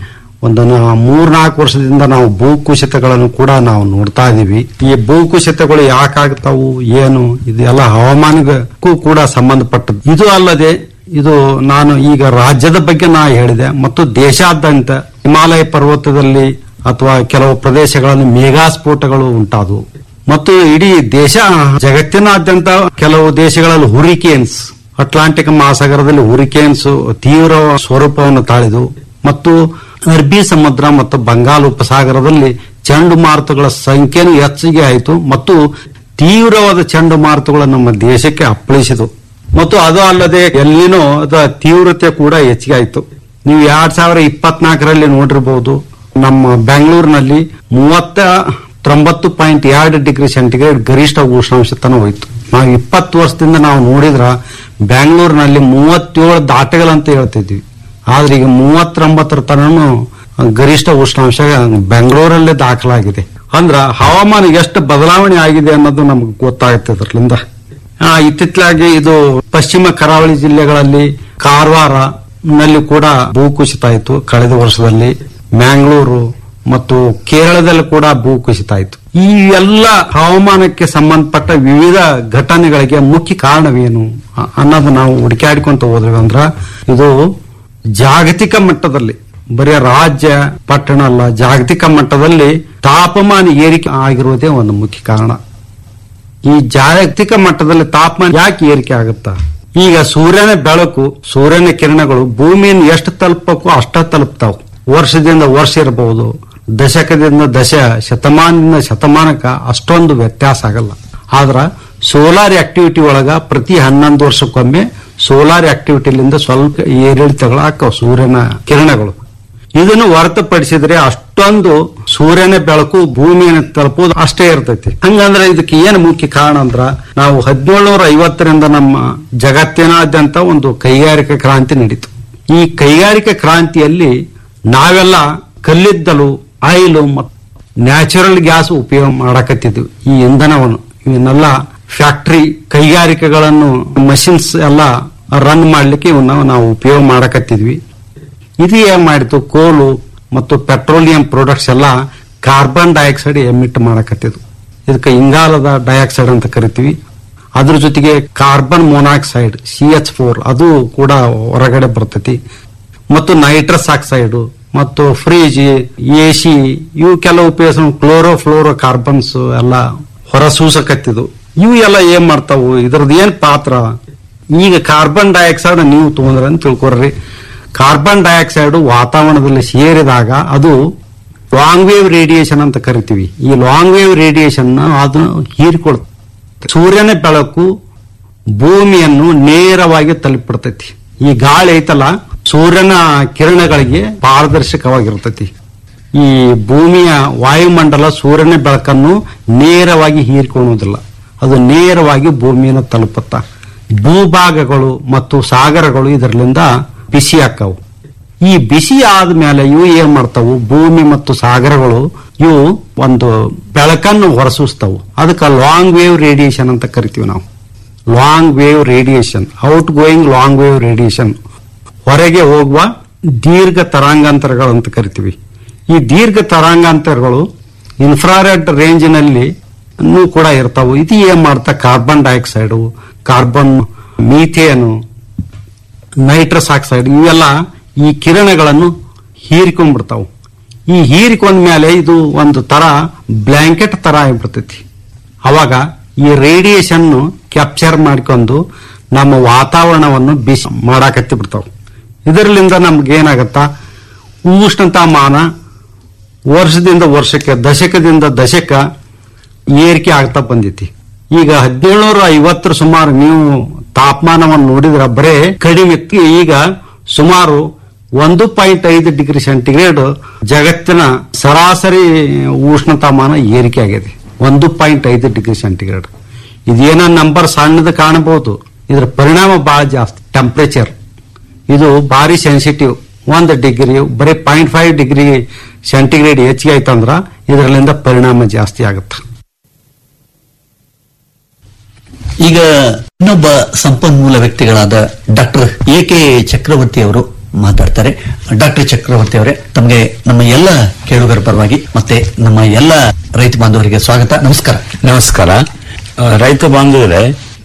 ಒಂದು ನಾ- ಮೂರ್ನಾಲ್ಕು ವರ್ಷದಿಂದ ನಾವು ಭೂಕುಸಿತಗಳನ್ನು ಕೂಡ ನಾವು ನೋಡ್ತಾ ಇದೀವಿ ಈ ಭೂಕುಸಿತಗಳು ಯಾಕಾಗ್ತಾವು ಏನು ಇದೆಲ್ಲ ಹವಾಮಾನಕ್ಕೂ ಕೂಡ ಸಂಬಂಧಪಟ್ಟದ್ದು ಇದು ಅಲ್ಲದೆ ಇದು ನಾನು ಈಗ ರಾಜ್ಯದ ಬಗ್ಗೆ ನಾ ಹೇಳಿದೆ ಮತ್ತು ದೇಶಾದ್ಯಂತ ಹಿಮಾಲಯ ಪರ್ವತದಲ್ಲಿ ಅಥವಾ ಕೆಲವು ಪ್ರದೇಶಗಳಲ್ಲಿ ಮೇಘಾ ಸ್ಫೋಟಗಳು ಉಂಟಾದವು ಮತ್ತು ಇಡೀ ದೇಶ ಜಗತ್ತಿನಾದ್ಯಂತ ಕೆಲವು ದೇಶಗಳಲ್ಲಿ ಹುರಿಕೇನ್ಸ್ ಅಟ್ಲಾಂಟಿಕ್ ಮಹಾಸಾಗರದಲ್ಲಿ ಹುರಿಕೇನ್ಸ್ ತೀವ್ರ ಸ್ವರೂಪವನ್ನು ತಾಳಿದು ಮತ್ತು ಅರಬ್ಬಿ ಸಮುದ್ರ ಮತ್ತು ಬಂಗಾಳ ಉಪಸಾಗರದಲ್ಲಿ ಚಂಡುಮಾರುತಗಳ ಸಂಖ್ಯೆನೂ ಹೆಚ್ಚಿಗೆ ಆಯಿತು ಮತ್ತು ತೀವ್ರವಾದ ಚಂಡುಮಾರುತಗಳು ನಮ್ಮ ದೇಶಕ್ಕೆ ಅಪ್ಪಳಿಸಿತು ಮತ್ತು ಅದು ಅಲ್ಲದೆ ಎಲ್ಲಿನೋ ಅದರ ತೀವ್ರತೆ ಕೂಡ ಹೆಚ್ಚಿಗೆ ಆಯಿತು ನೀವು ಎರಡ್ ಸಾವಿರ ಇಪ್ಪತ್ನಾಲ್ಕರಲ್ಲಿ ನೋಡಿರಬಹುದು ನಮ್ಮ ಬೆಂಗಳೂರಿನಲ್ಲಿ ಮೂವತ್ತ ತೊಂಬತ್ತು ಪಾಯಿಂಟ್ ಎರಡು ಡಿಗ್ರಿ ಸೆಂಟಿಗ್ರೇಡ್ ಗರಿಷ್ಠ ಉಷ್ಣಾಂಶ ತನ ಹೋಯ್ತು ನಾವು ಇಪ್ಪತ್ತು ವರ್ಷದಿಂದ ನಾವು ನೋಡಿದ್ರ ಬೆಂಗಳೂರಿನಲ್ಲಿ ಮೂವತ್ತೇಳು ದಾಟಗಳಂತ ಹೇಳ್ತಿದ್ವಿ ಆದ್ರೆ ಈಗ ಮೂವತ್ತೊಂಬತ್ತರ ತನನು ಗರಿಷ್ಠ ಉಷ್ಣಾಂಶ ಬೆಂಗಳೂರಲ್ಲೇ ದಾಖಲಾಗಿದೆ ಅಂದ್ರ ಹವಾಮಾನ ಎಷ್ಟು ಬದಲಾವಣೆ ಆಗಿದೆ ಅನ್ನೋದು ನಮ್ಗೆ ಗೊತ್ತಾಗುತ್ತೆ ಇದರಿಂದ ಆ, ಇತ್ತಿತ್ತಲಾಗಿ ಇದು ಪಶ್ಚಿಮ ಕರಾವಳಿ ಜಿಲ್ಲೆಗಳಲ್ಲಿ ಕಾರವಾರ ನಲ್ಲಿ ಕೂಡ ಭೂಕುಸಿತ ಆಯಿತು ಕಳೆದ ವರ್ಷದಲ್ಲಿ ಮ್ಯಾಂಗ್ಳೂರು ಮತ್ತು ಕೇರಳದಲ್ಲಿ ಕೂಡ ಭೂಕುಸಿತ ಆಯಿತು ಈ ಎಲ್ಲ ಹವಾಮಾನಕ್ಕೆ ಸಂಬಂಧಪಟ್ಟ ವಿವಿಧ ಘಟನೆಗಳಿಗೆ ಮುಖ್ಯ ಕಾರಣವೇನು ಅ- ಅನ್ನೋದು ನಾವು ಹುಡುಕಾಡ್ಕೊಂತ ಹೋದ್ವಿ ಅಂದ್ರ ಇದು ಜಾಗತಿಕ ಮಟ್ಟದಲ್ಲಿ ಬರೀ ರಾಜ್ಯ ಪಟ್ಟಣ ಅಲ್ಲ ಜಾಗತಿಕ ಮಟ್ಟದಲ್ಲಿ ತಾಪಮಾನ ಏರಿಕೆ ಆಗಿರುವುದೇ ಒಂದು ಮುಖ್ಯ ಕಾರಣ ಈ ಜಾಗತಿಕ ಮಟ್ಟದಲ್ಲಿ ತಾಪಮಾನ ಯಾಕೆ ಏರಿಕೆ ಆಗುತ್ತಾ ಈಗ ಸೂರ್ಯನ ಬೆಳಕು ಸೂರ್ಯನ ಕಿರಣಗಳು ಭೂಮಿಯನ್ನು ಎಷ್ಟು ತಲುಪಕ್ಕೋ ಅಷ್ಟ ತಲುಪ್ತಾವ್ ವರ್ಷದಿಂದ ವರ್ಷ ಇರಬಹುದು ದಶಕದಿಂದ ದಶ ಶತಮಾನದಿಂದ ಶತಮಾನಕ್ಕ ಅಷ್ಟೊಂದು ವ್ಯತ್ಯಾಸ ಆಗಲ್ಲ ಆದ್ರ ಸೋಲಾರ್ ಆಕ್ಟಿವಿಟಿ ಒಳಗ ಪ್ರತಿ ಹನ್ನೊಂದು ವರ್ಷಕ್ಕೊಮ್ಮೆ ಸೋಲಾರ್ ಆಕ್ಟಿವಿಟಿಲಿಂದ ಸ್ವಲ್ಪ ಏರಿಳಿತಗಳು ಆಕ್ಕವ ಸೂರ್ಯನ ಕಿರಣಗಳು ಇದನ್ನು ಹೊರತುಪಡಿಸಿದ್ರೆ ಅಷ್ಟೊಂದು ಸೂರ್ಯನ ಬೆಳಕು ಭೂಮಿಯನ್ನು ತಲುಪೋದು ಅಷ್ಟೇ ಇರ್ತೈತಿ ಹಂಗಂದ್ರೆ ಇದಕ್ಕೆ ಏನು ಮುಖ್ಯ ಕಾರಣ ಅಂದ್ರ ನಾವು ಹದಿನೇಳುನೂರ ಐವತ್ತರಿಂದ ನಮ್ಮ ಜಗತ್ತಿನಾದ್ಯಂತ ಒಂದು ಕೈಗಾರಿಕಾ ಕ್ರಾಂತಿ ನಡೀತು ಈ ಕೈಗಾರಿಕಾ ಕ್ರಾಂತಿಯಲ್ಲಿ ನಾವೆಲ್ಲ ಕಲ್ಲಿದ್ದಲು ಆಯಿಲು ಮತ್ತು ನ್ಯಾಚುರಲ್ ಗ್ಯಾಸ್ ಉಪಯೋಗ ಮಾಡಕತ್ತಿದ್ವಿ ಈ ಇಂಧನವನ್ನು ಇವನ್ನೆಲ್ಲ ಫ್ಯಾಕ್ಟರಿ ಕೈಗಾರಿಕೆಗಳನ್ನು ಮಷಿನ್ಸ್ ಎಲ್ಲ ರನ್ ಮಾಡ್ಲಿಕ್ಕೆ ಇವನ್ನ ನಾವು ಉಪಯೋಗ ಮಾಡಕತ್ತಿದ್ವಿ ಇದು ಏನ್ ಮಾಡಿತು ಕೋಲು ಮತ್ತು ಪೆಟ್ರೋಲಿಯಂ ಪ್ರಾಡಕ್ಟ್ಸ್ ಎಲ್ಲ ಕಾರ್ಬನ್ ಡೈಆಕ್ಸೈಡ್ ಎಮಿಟ್ ಮಾಡಕತ್ತಿದ್ವು ಇದಕ್ಕೆ ಇಂಗಾಲದ ಡೈಆಕ್ಸೈಡ್ ಅಂತ ಕರಿತೀವಿ ಅದ್ರ ಜೊತೆಗೆ carbon monoxide C H four ಅದು ಕೂಡ ಹೊರಗಡೆ ಬರ್ತೈತಿ ಮತ್ತು ನೈಟ್ರಸ್ ಆಕ್ಸೈಡ್ ಮತ್ತು ಫ್ರಿಜ್ ಎ ಸಿ ಇವು ಕೆಲವು ಉಪಯೋಗ ಕ್ಲೋರೋ ಫ್ಲೋರೋ ಕಾರ್ಬನ್ಸ್ ಎಲ್ಲ ಹೊರಸೂಸಕತ್ತಿದ್ವು ಇವು ಎಲ್ಲ ಏನ್ ಮಾಡ್ತಾವು ಇದ್ರದ್ದು ಏನ್ ಪಾತ್ರ ಈಗ ಕಾರ್ಬನ್ ಡೈಆಕ್ಸೈಡ್ ನೀವು ತಗೊಂಡ್ರೆ ಅಂತ ತಿಳ್ಕೊರ್ರಿ ಕಾರ್ಬನ್ ಡೈಆಕ್ಸೈಡ್ ವಾತಾವರಣದಲ್ಲಿ ಸೇರಿದಾಗ ಅದು ಲಾಂಗ್ ವೇವ್ ರೇಡಿಯೇಷನ್ ಅಂತ ಕರಿತೀವಿ ಈ ಲಾಂಗ್ ವೇವ್ ರೇಡಿಯೇಷನ್ ಅದನ್ನು ಹೀರಿಕೊಳ್ತದೆ ಸೂರ್ಯನ ಬೆಳಕು ಭೂಮಿಯನ್ನು ನೇರವಾಗಿ ತಲುಪಿಡ್ತೈತಿ ಈ ಗಾಳಿ ಐತಲ್ಲ ಸೂರ್ಯನ ಕಿರಣಗಳಿಗೆ ಪಾರದರ್ಶಕವಾಗಿರ್ತೈತಿ ಈ ಭೂಮಿಯ ವಾಯುಮಂಡಲ ಸೂರ್ಯನ ಬೆಳಕನ್ನು ನೇರವಾಗಿ ಹೀರಿಕೊಳ್ಳುವುದಿಲ್ಲ ಅದು ನೇರವಾಗಿ ಭೂಮಿಯನ್ನು ತಲುಪುತ್ತ ಭೂಭಾಗಗಳು ಮತ್ತು ಸಾಗರಗಳು ಇದರಿಂದ ಬಿಸಿ ಆಕ್ಕವು ಈ ಬಿಸಿ ಆದ್ಮೇಲೆ ಇವು ಏನ್ ಮಾಡ್ತಾವು ಭೂಮಿ ಮತ್ತು ಸಾಗರಗಳು ಇವು ಒಂದು ಬೆಳಕನ್ನು ಹೊರಸೂಸ್ತವು ಅದಕ್ಕೆ ಲಾಂಗ್ ವೇವ್ ರೇಡಿಯೇಷನ್ ಅಂತ ಕರಿತೀವಿ ನಾವು long wave radiation out going long wave radiation ಹೊರಗೆ ಹೋಗುವ ದೀರ್ಘ ತರಂಗಾಂತರಗಳು ಅಂತ ಕರಿತೀವಿ ಈ ದೀರ್ಘ ತರಂಗಾಂತರಗಳು ಇನ್ಫ್ರಾರೆಡ್ ರೇಂಜಿನಲ್ಲಿ ಇನ್ನೂ ಕೂಡ ಇರ್ತಾವು ಇದು ಏನ್ ಮಾಡ್ತಾ carbon dioxide carbon methane nitrous oxide ಇವೆಲ್ಲ ಈ ಕಿರಣಗಳನ್ನು ಹೀರಿಕೊಂಡ್ಬಿಡ್ತಾವು ಈ ಹೀರಿಕೊಂಡ ಮೇಲೆ ಇದು ಒಂದು ತರ ಬ್ಲಾಂಕೆಟ್ ತರ ಆಗ್ಬಿಡ್ತೈತಿ ಅವಾಗ ಈ ರೇಡಿಯೇಷನ್ ಕ್ಯಾಪ್ಚರ್ ಮಾಡ್ಕೊಂಡು ನಮ್ಮ ವಾತಾವರಣವನ್ನು ಬಿಸಿ ಮಾಡಾಕತ್ತಿ ಬಿಡ್ತಾವ ಇದರಿಂದ ನಮ್ಗೆ ಏನಾಗತ್ತಾ ಉಷ್ಣತಾಮಾನ ವರ್ಷದಿಂದ ವರ್ಷಕ್ಕೆ ದಶಕದಿಂದ ದಶಕ ಏರಿಕೆ ಆಗ್ತಾ ಬಂದೈತಿ ಈಗ ಹದಿನೇಳುನೂರ ಐವತ್ತರ ಸುಮಾರು ನೀವು ತಾಪಮಾನವನ್ನು ನೋಡಿದ್ರೆ ಬರೇ ಕಡಿಮೆ ಇತ್ತು. ಈಗ ಸುಮಾರು ಒಂದು ಪಾಯಿಂಟ್ ಐದು ಡಿಗ್ರಿ ಸೆಂಟಿಗ್ರೇಡ್ ಜಗತ್ತಿನ ಸರಾಸರಿ ಉಷ್ಣತಾಮಾನ ಏರಿಕೆ ಆಗಿದೆ ಒಂದು ಪಾಯಿಂಟ್ ಐದು ಡಿಗ್ರಿ ಸೆಂಟಿಗ್ರೇಡ್ ಇದೇನೋ ನಂಬರ್ ಸಣ್ಣದು ಕಾಣಬಹುದು ಇದರ ಪರಿಣಾಮ ಬಹಳ ಜಾಸ್ತಿ ಟೆಂಪರೇಚರ್ ಇದು ಭಾರಿ ಸೆನ್ಸಿಟಿವ್ ಒಂದು ಡಿಗ್ರಿ ಬರೀ ಪಾಯಿಂಟ್ ಫೈವ್ ಡಿಗ್ರಿ ಸೆಂಟಿಗ್ರೇಡ್ ಹೆಚ್ಚಿಗೆ ಆಯ್ತಂದ್ರ ಇದರಲ್ಲಿಂದ ಪರಿಣಾಮ ಜಾಸ್ತಿ ಆಗುತ್ತೆ ಈಗ ಇನ್ನೊಬ್ಬ ಸಂಪನ್ಮೂಲ ವ್ಯಕ್ತಿಗಳಾದ ಡಾಕ್ಟರ್ ಎ ಕೆ ಚಕ್ರವರ್ತಿ ಅವರು ಮಾತಾಡ್ತಾರೆ ಡಾಕ್ಟರ್ ಚಕ್ರವರ್ತಿ ಅವರೇ ತಮಗೆ ನಮ್ಮ ಎಲ್ಲ ಕೇಳುಗರ ಪರವಾಗಿ ಮತ್ತೆ ನಮ್ಮ ಎಲ್ಲ ರೈತ ಬಾಂಧವರಿಗೆ ಸ್ವಾಗತ ನಮಸ್ಕಾರ ನಮಸ್ಕಾರ ಆ, ರೈತ ಬಾಂಧವರೇ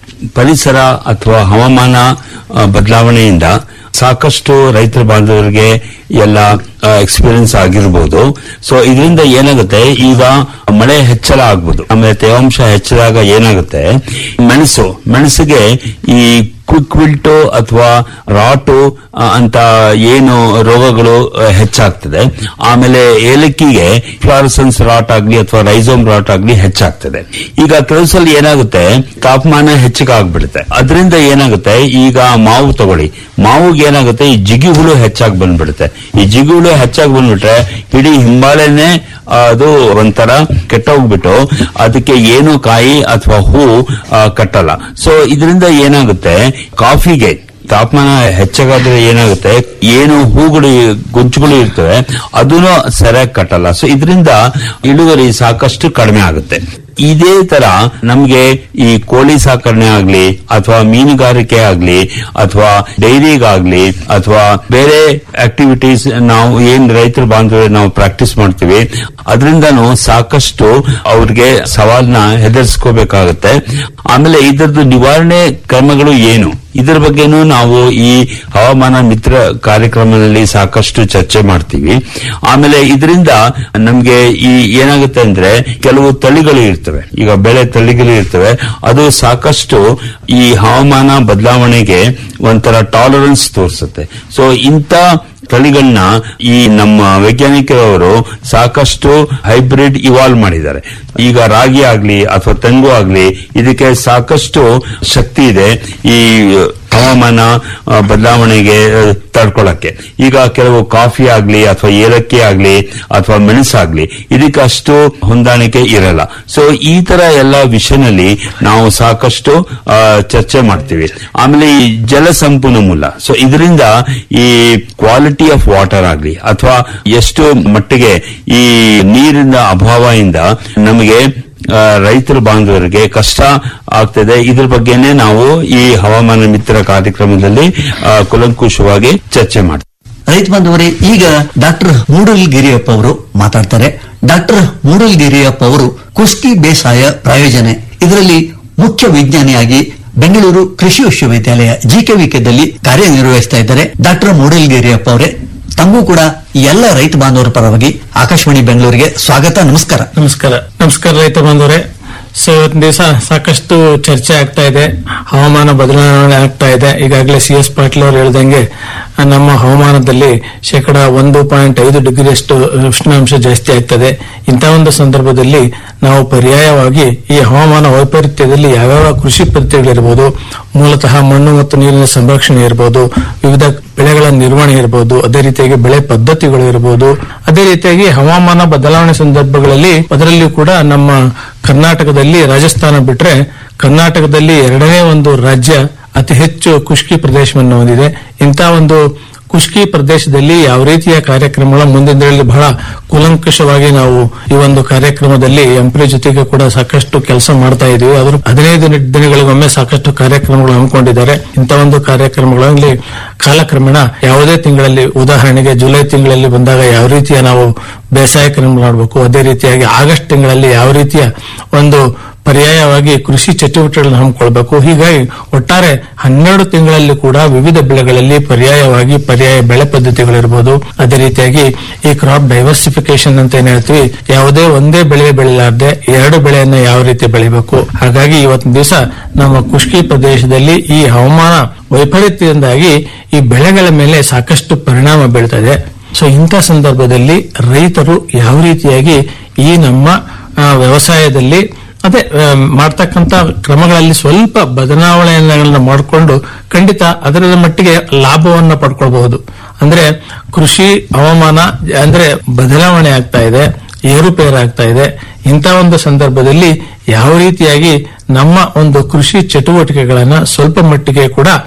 ಪರಿಸರ ಅಥವಾ ಹವಾಮಾನ ಆ, ಬದಲಾವಣೆಯಿಂದ ಸಾಕಷ್ಟು ರೈತರ ಬಾಂಧವರಿಗೆ ಎಲ್ಲ ಎಕ್ಸ್ಪೀರಿಯನ್ಸ್ ಆಗಿರ್ಬೋದು ಸೊ ಇದರಿಂದ ಏನಾಗುತ್ತೆ ಈಗ ಮಳೆ ಹೆಚ್ಚಳ ಆಗ್ಬೋದು ಆಮೇಲೆ ತೇವಾಂಶ ಹೆಚ್ಚಾದಾಗ ಏನಾಗುತ್ತೆ ಮೆಣಸು ಮೆಣಸಿಗೆ ಈ ಕ್ವಿಕ್ ವಿಲ್ಟು ಅಥವಾ ರಾಟು ಆ, ಅಂತ ಏನು ರೋಗಗಳು ಆ, ಹೆಚ್ಚಾಗ್ತದೆ ಆಮೇಲೆ ಏಲಕ್ಕಿಗೆ ಫ್ಲಾರಸನ್ಸ್ ರಾಟ್ ಆಗ್ಲಿ ಅಥವಾ ರೈಸೋಮ್ ರಾಟ್ ಆಗ್ಲಿ ಹೆಚ್ಚಾಗ್ತದೆ ಈಗ ಕೆಲವು ಸಲ ಏನಾಗುತ್ತೆ ತಾಪಮಾನ ಹೆಚ್ಚಿಗೆ ಆಗ್ಬಿಡುತ್ತೆ ಅದರಿಂದ ಏನಾಗುತ್ತೆ ಈಗ ಮಾವು ತಗೊಳ್ಳಿ ಮಾವುಗೆ ಏನಾಗುತ್ತೆ ಈ ಜಿಗಿ ಹುಳು ಹೆಚ್ಚಾಗಿ ಬಂದ್ಬಿಡುತ್ತೆ ಈ ಜಿಗಿ ಹುಳು ಹೆಚ್ಚಾಗಿ ಬಂದ್ಬಿಟ್ರೆ ಇಡೀ ಹಿಂಬಾಲೆನೆ ಅದು ಒಂಥರ ಕೆಟ್ಟೋಗ್ಬಿಟ್ಟು ಅದಕ್ಕೆ ಏನು ಕಾಯಿ ಅಥವಾ ಹೂ ಆ, ಕಟ್ಟಲ್ಲ ಸೊ ಇದರಿಂದ ಏನಾಗುತ್ತೆ ಕಾಫಿಗೆ ತಾಪಮಾನ ಹೆಚ್ಚಾಗಾದ್ರೆ ಏನಾಗುತ್ತೆ ಏನು ಹೂಗಳು ಗುಂಚುಗಳು ಇರ್ತವೆ ಅದನ್ನು ಸರಿಯಾಗಿ ಕಟ್ಟಲ್ಲ ಸೊ ಇದರಿಂದ ಇಳುವರಿ ಸಾಕಷ್ಟು ಕಡಿಮೆ ಆಗುತ್ತೆ ಇದೇ ತರ ನಮ್ಗೆ ಈ ಕೋಳಿ ಸಾಕಣೆ ಆಗ್ಲಿ ಅಥವಾ ಮೀನುಗಾರಿಕೆ ಆಗ್ಲಿ ಅಥವಾ ಡೈರಿಗಾಗ್ಲಿ ಅಥವಾ ಬೇರೆ ಆಕ್ಟಿವಿಟೀಸ್ ನಾವು ಏನ್ ರೈತರ ಬಾಂಧವ್ಯ ನಾವು ಪ್ರಾಕ್ಟೀಸ್ ಮಾಡ್ತೀವಿ ಅದರಿಂದನೂ ಸಾಕಷ್ಟು ಅವ್ರಿಗೆ ಸವಾಲ್ನ ಹೆದರ್ಸ್ಕೋಬೇಕಾಗತ್ತೆ ಆಮೇಲೆ ಇದರದ್ದು ನಿವಾರಣೆ ಕ್ರಮಗಳು ಏನು ಇದರ ಬಗ್ಗೆನೂ ನಾವು ಈ ಹವಾಮಾನ ಮಿತ್ರ ಕಾರ್ಯಕ್ರಮದಲ್ಲಿ ಸಾಕಷ್ಟು ಚರ್ಚೆ ಮಾಡ್ತೀವಿ ಆಮೇಲೆ ಇದರಿಂದ ನಮ್ಗೆ ಈ ಏನಾಗುತ್ತೆ ಅಂದ್ರೆ ಕೆಲವು ತಳಿಗಳು ಇರ್ತವೆ ಈಗ ಬೆಳೆ ತಳಿಗಳು ಇರ್ತವೆ ಅದು ಸಾಕಷ್ಟು ಈ ಹವಾಮಾನ ಬದಲಾವಣೆಗೆ ಒಂಥರ ಟಾಲರೆನ್ಸ್ ತೋರಿಸುತ್ತೆ ಸೊ ಇಂಥ ತಳಿಗಳನ್ನ ಈ ನಮ್ಮ ವೈಜ್ಞಾನಿಕರವರು ಸಾಕಷ್ಟು ಹೈಬ್ರಿಡ್ ಇವಾಲ್ವ್ ಮಾಡಿದ್ದಾರೆ ಈಗ ರಾಗಿ ಆಗ್ಲಿ ಅಥವಾ ತೆಂಗು ಆಗ್ಲಿ ಇದಕ್ಕೆ ಸಾಕಷ್ಟು ಶಕ್ತಿ ಇದೆ ಈ ಹವಾಮಾನ ಆ, ಬದಲಾವಣೆಗೆ ಆ, ತಡ್ಕೊಳ್ಳಕ್ಕೆ ಈಗ ಕೆಲವು ಕಾಫಿ ಆಗ್ಲಿ ಅಥವಾ ಏಲಕ್ಕಿ ಆಗ್ಲಿ ಅಥವಾ ಮೆಣಸಾಗ್ಲಿ ಇದಕ್ಕೆ ಅಷ್ಟು ಹೊಂದಾಣಿಕೆ ಇರಲ್ಲ ಸೊ ಈ ತರ ಎಲ್ಲ ವಿಷಯದಲ್ಲಿ ನಾವು ಸಾಕಷ್ಟು ಆ, ಚರ್ಚೆ ಮಾಡ್ತೀವಿ ಆಮೇಲೆ ಈ ಜಲ ಸಂಪನ್ಮೂಲ ಸೊ ಇದರಿಂದ ಈ ಕ್ವಾಲಿಟಿ ಆಫ್ ವಾಟರ್ ಆಗ್ಲಿ ಅಥವಾ ಎಷ್ಟು ಮಟ್ಟಿಗೆ ಈ ನೀರಿನ ಅಭಾವದಿಂದ ನಮಗೆ ಆ, ರೈತರ ಬಾಂಧವರಿಗೆ ಕಷ್ಟ ಆಗ್ತದೆ ಇದ್ರ ಬಗ್ಗೆನೇ ನಾವು ಈ ಹವಾಮಾನ ಮಿತ್ರ ಕಾರ್ಯಕ್ರಮದಲ್ಲಿ ಆ, ಕೂಲಂಕುಷವಾಗಿ ಚರ್ಚೆ ಮಾಡ್ತೀವಿ ರೈತ ಬಾಂಧವರೇ ಈಗ ಡಾಕ್ಟರ್ ಮೂಡಲ್ ಗಿರಿಯಪ್ಪ ಅವರು ಮಾತಾಡ್ತಾರೆ ಡಾಕ್ಟರ್ ಮೂಡಲ್ ಗಿರಿಯಪ್ಪ ಅವರು ಕುಸ್ತಿ ಬೇಸಾಯ ಪ್ರಾಯೋಜನೆ ಇದರಲ್ಲಿ ಮುಖ್ಯ ವಿಜ್ಞಾನಿಯಾಗಿ ಬೆಂಗಳೂರು ಕೃಷಿ ವಿಶ್ವವಿದ್ಯಾಲಯ ಜಿಕೆವಿಕೆದಲ್ಲಿ ಕಾರ್ಯನಿರ್ವಹಿಸ್ತಾ ಇದ್ದಾರೆ ಡಾಕ್ಟರ್ ಮೂಡಲ್ ಗಿರಿಯಪ್ಪ ಅವರೇ ತಮಗೂ ಕೂಡ ಈ ಎಲ್ಲ ರೈತ ಬಾಂಧವರ ಪರವಾಗಿ ಆಕಾಶವಾಣಿ ಬೆಂಗಳೂರಿಗೆ ಸ್ವಾಗತ ನಮಸ್ಕಾರ ನಮಸ್ಕಾರ ನಮಸ್ಕಾರ ರೈತ ಬಂಧುವರೇ ಸೊ ಇವತ್ತಿನ ದಿವಸ ಸಾಕಷ್ಟು ಚರ್ಚೆ ಆಗ್ತಾ ಇದೆ ಹವಾಮಾನ ಬದಲಾವಣೆ ಆಗ್ತಾ ಇದೆ ಈಗಾಗಲೇ ಸಿ ಎಸ್ ಪಾಟೀಲ್ ಅವರು ಹೇಳ್ದಂಗೆ ಆ, ನಮ್ಮ ಹವಾಮಾನದಲ್ಲಿ ಶೇಕಡ ಒಂದು ಪಾಯಿಂಟ್ ಐದು ಡಿಗ್ರಿಯಷ್ಟು ಉಷ್ಣಾಂಶ ಜಾಸ್ತಿ ಆಗ್ತದೆ ಇಂಥ ಒಂದು ಸಂದರ್ಭದಲ್ಲಿ ನಾವು ಪರ್ಯಾಯವಾಗಿ ಈ ಹವಾಮಾನ ವೈಪರೀತ್ಯದಲ್ಲಿ ಯಾವ್ಯಾವ ಕೃಷಿ ಪದ್ಧತಿಗಳಿರ್ಬೋದು ಮೂಲತಃ ಮಣ್ಣು ಮತ್ತು ನೀರಿನ ಸಂರಕ್ಷಣೆ ಇರಬಹುದು ವಿವಿಧ ಬೆಳೆಗಳ ನಿರ್ವಹಣೆ ಇರಬಹುದು ಅದೇ ರೀತಿಯಾಗಿ ಬೆಳೆ ಪದ್ಧತಿಗಳು ಇರಬಹುದು ಅದೇ ರೀತಿಯಾಗಿ ಹವಾಮಾನ ಬದಲಾವಣೆ ಸಂದರ್ಭಗಳಲ್ಲಿ ಅದರಲ್ಲಿಯೂ ಕೂಡ ನಮ್ಮ ಕರ್ನಾಟಕದಲ್ಲಿ ರಾಜಸ್ಥಾನ ಬಿಟ್ರೆ ಕರ್ನಾಟಕದಲ್ಲಿ ಎರಡನೇ ಒಂದು ರಾಜ್ಯ ಅತಿ ಹೆಚ್ಚು ಖುಷ್ಕಿ ಪ್ರದೇಶವನ್ನು ಹೊಂದಿದೆ ಇಂಥ ಒಂದು ಖುಷ್ಕಿ ಪ್ರದೇಶದಲ್ಲಿ ಯಾವ ರೀತಿಯ ಕಾರ್ಯಕ್ರಮಗಳ ಮುಂದಿನ ದಿನಗಳಲ್ಲಿ ಬಹಳ ಕೂಲಂಕಷವಾಗಿ ನಾವು ಈ ಒಂದು ಕಾರ್ಯಕ್ರಮದಲ್ಲಿ ಎಂಪ್ರಿ ಜೊತೆಗೆ ಕೂಡ ಸಾಕಷ್ಟು ಕೆಲಸ ಮಾಡ್ತಾ ಇದೀವಿ ಅದ್ರ ಹದಿನೈದು ನಿ- ದಿನಗಳಿಗೊಮ್ಮೆ ಸಾಕಷ್ಟು ಕಾರ್ಯಕ್ರಮಗಳು ಹಮ್ಮಿಕೊಂಡಿದ್ದಾರೆ ಇಂಥ ಒಂದು ಕಾರ್ಯಕ್ರಮಗಳಲ್ಲಿ ಕಾಲಕ್ರಮೇಣ ಯಾವುದೇ ತಿಂಗಳಲ್ಲಿ ಉದಾಹರಣೆಗೆ ಜುಲೈ ತಿಂಗಳಲ್ಲಿ ಬಂದಾಗ ಯಾವ ರೀತಿಯ ನಾವು ಬೇಸಾಯ ಕ್ರಮ ಮಾಡಬೇಕು ಅದೇ ರೀತಿಯಾಗಿ ಆಗಸ್ಟ್ ತಿಂಗಳಲ್ಲಿ ಯಾವ ರೀತಿಯ ಒಂದು ಪರ್ಯಾಯವಾಗಿ ಕೃಷಿ ಚಟುವಟಿಕೆಗಳನ್ನು ಹಮ್ಮಿಕೊಳ್ಬೇಕು ಹೀಗಾಗಿ ಒಟ್ಟಾರೆ ಹನ್ನೆರಡು ತಿಂಗಳಲ್ಲಿ ಕೂಡ ವಿವಿಧ ಬೆಳೆಗಳಲ್ಲಿ ಪರ್ಯಾಯವಾಗಿ ಪರ್ಯಾಯ ಬೆಳೆ ಪದ್ಧತಿಗಳಿರ್ಬೋದು ಅದೇ ರೀತಿಯಾಗಿ ಈ ಕ್ರಾಪ್ ಡೈವರ್ಸಿಫಿಕೇಶನ್ ಅಂತ ಏನ್ ಹೇಳ್ತೀವಿ ಯಾವುದೇ ಒಂದೇ ಬೆಳೆ ಬೆಳಿಲಾರ್ದೆ ಎರಡು ಬೆಳೆಯನ್ನ ಯಾವ ರೀತಿ ಬೆಳಿಬೇಕು ಹಾಗಾಗಿ ಇವತ್ತಿನ ದಿವಸ ನಮ್ಮ ಖುಷ್ಕಿ ಪ್ರದೇಶದಲ್ಲಿ ಈ ಹವಾಮಾನ ವೈಪರೀತ್ಯದಿಂದಾಗಿ ಈ ಬೆಳೆಗಳ ಮೇಲೆ ಸಾಕಷ್ಟು ಪರಿಣಾಮ ಬೀಳ್ತದೆ ಸೊ ಇಂಥ ಸಂದರ್ಭದಲ್ಲಿ ರೈತರು ಯಾವ ರೀತಿಯಾಗಿ ಈ ನಮ್ಮ ಆ, ವ್ಯವಸಾಯದಲ್ಲಿ ಅದೇ ಆ, ಮಾಡ್ತಕ್ಕಂತ ಕ್ರಮಗಳಲ್ಲಿ ಸ್ವಲ್ಪ ಬದಲಾವಣೆಗಳನ್ನ ಮಾಡಿಕೊಂಡು ಖಂಡಿತ ಅದರ ಮಟ್ಟಿಗೆ ಲಾಭವನ್ನ ಪಡ್ಕೊಳ್ಬಹುದು ಅಂದ್ರೆ ಕೃಷಿ ಹವಾಮಾನ ಅಂದ್ರೆ ಬದಲಾವಣೆ ಆಗ್ತಾ ಇದೆ ಏರುಪೇರಾಗ್ತಾ ಇದೆ ಇಂಥ ಒಂದು ಸಂದರ್ಭದಲ್ಲಿ ಯಾವ ರೀತಿಯಾಗಿ ನಮ್ಮ ಒಂದು ಕೃಷಿ ಚಟುವಟಿಕೆಗಳನ್ನ ಸ್ವಲ್ಪ ಮಟ್ಟಿಗೆ ಕೂಡ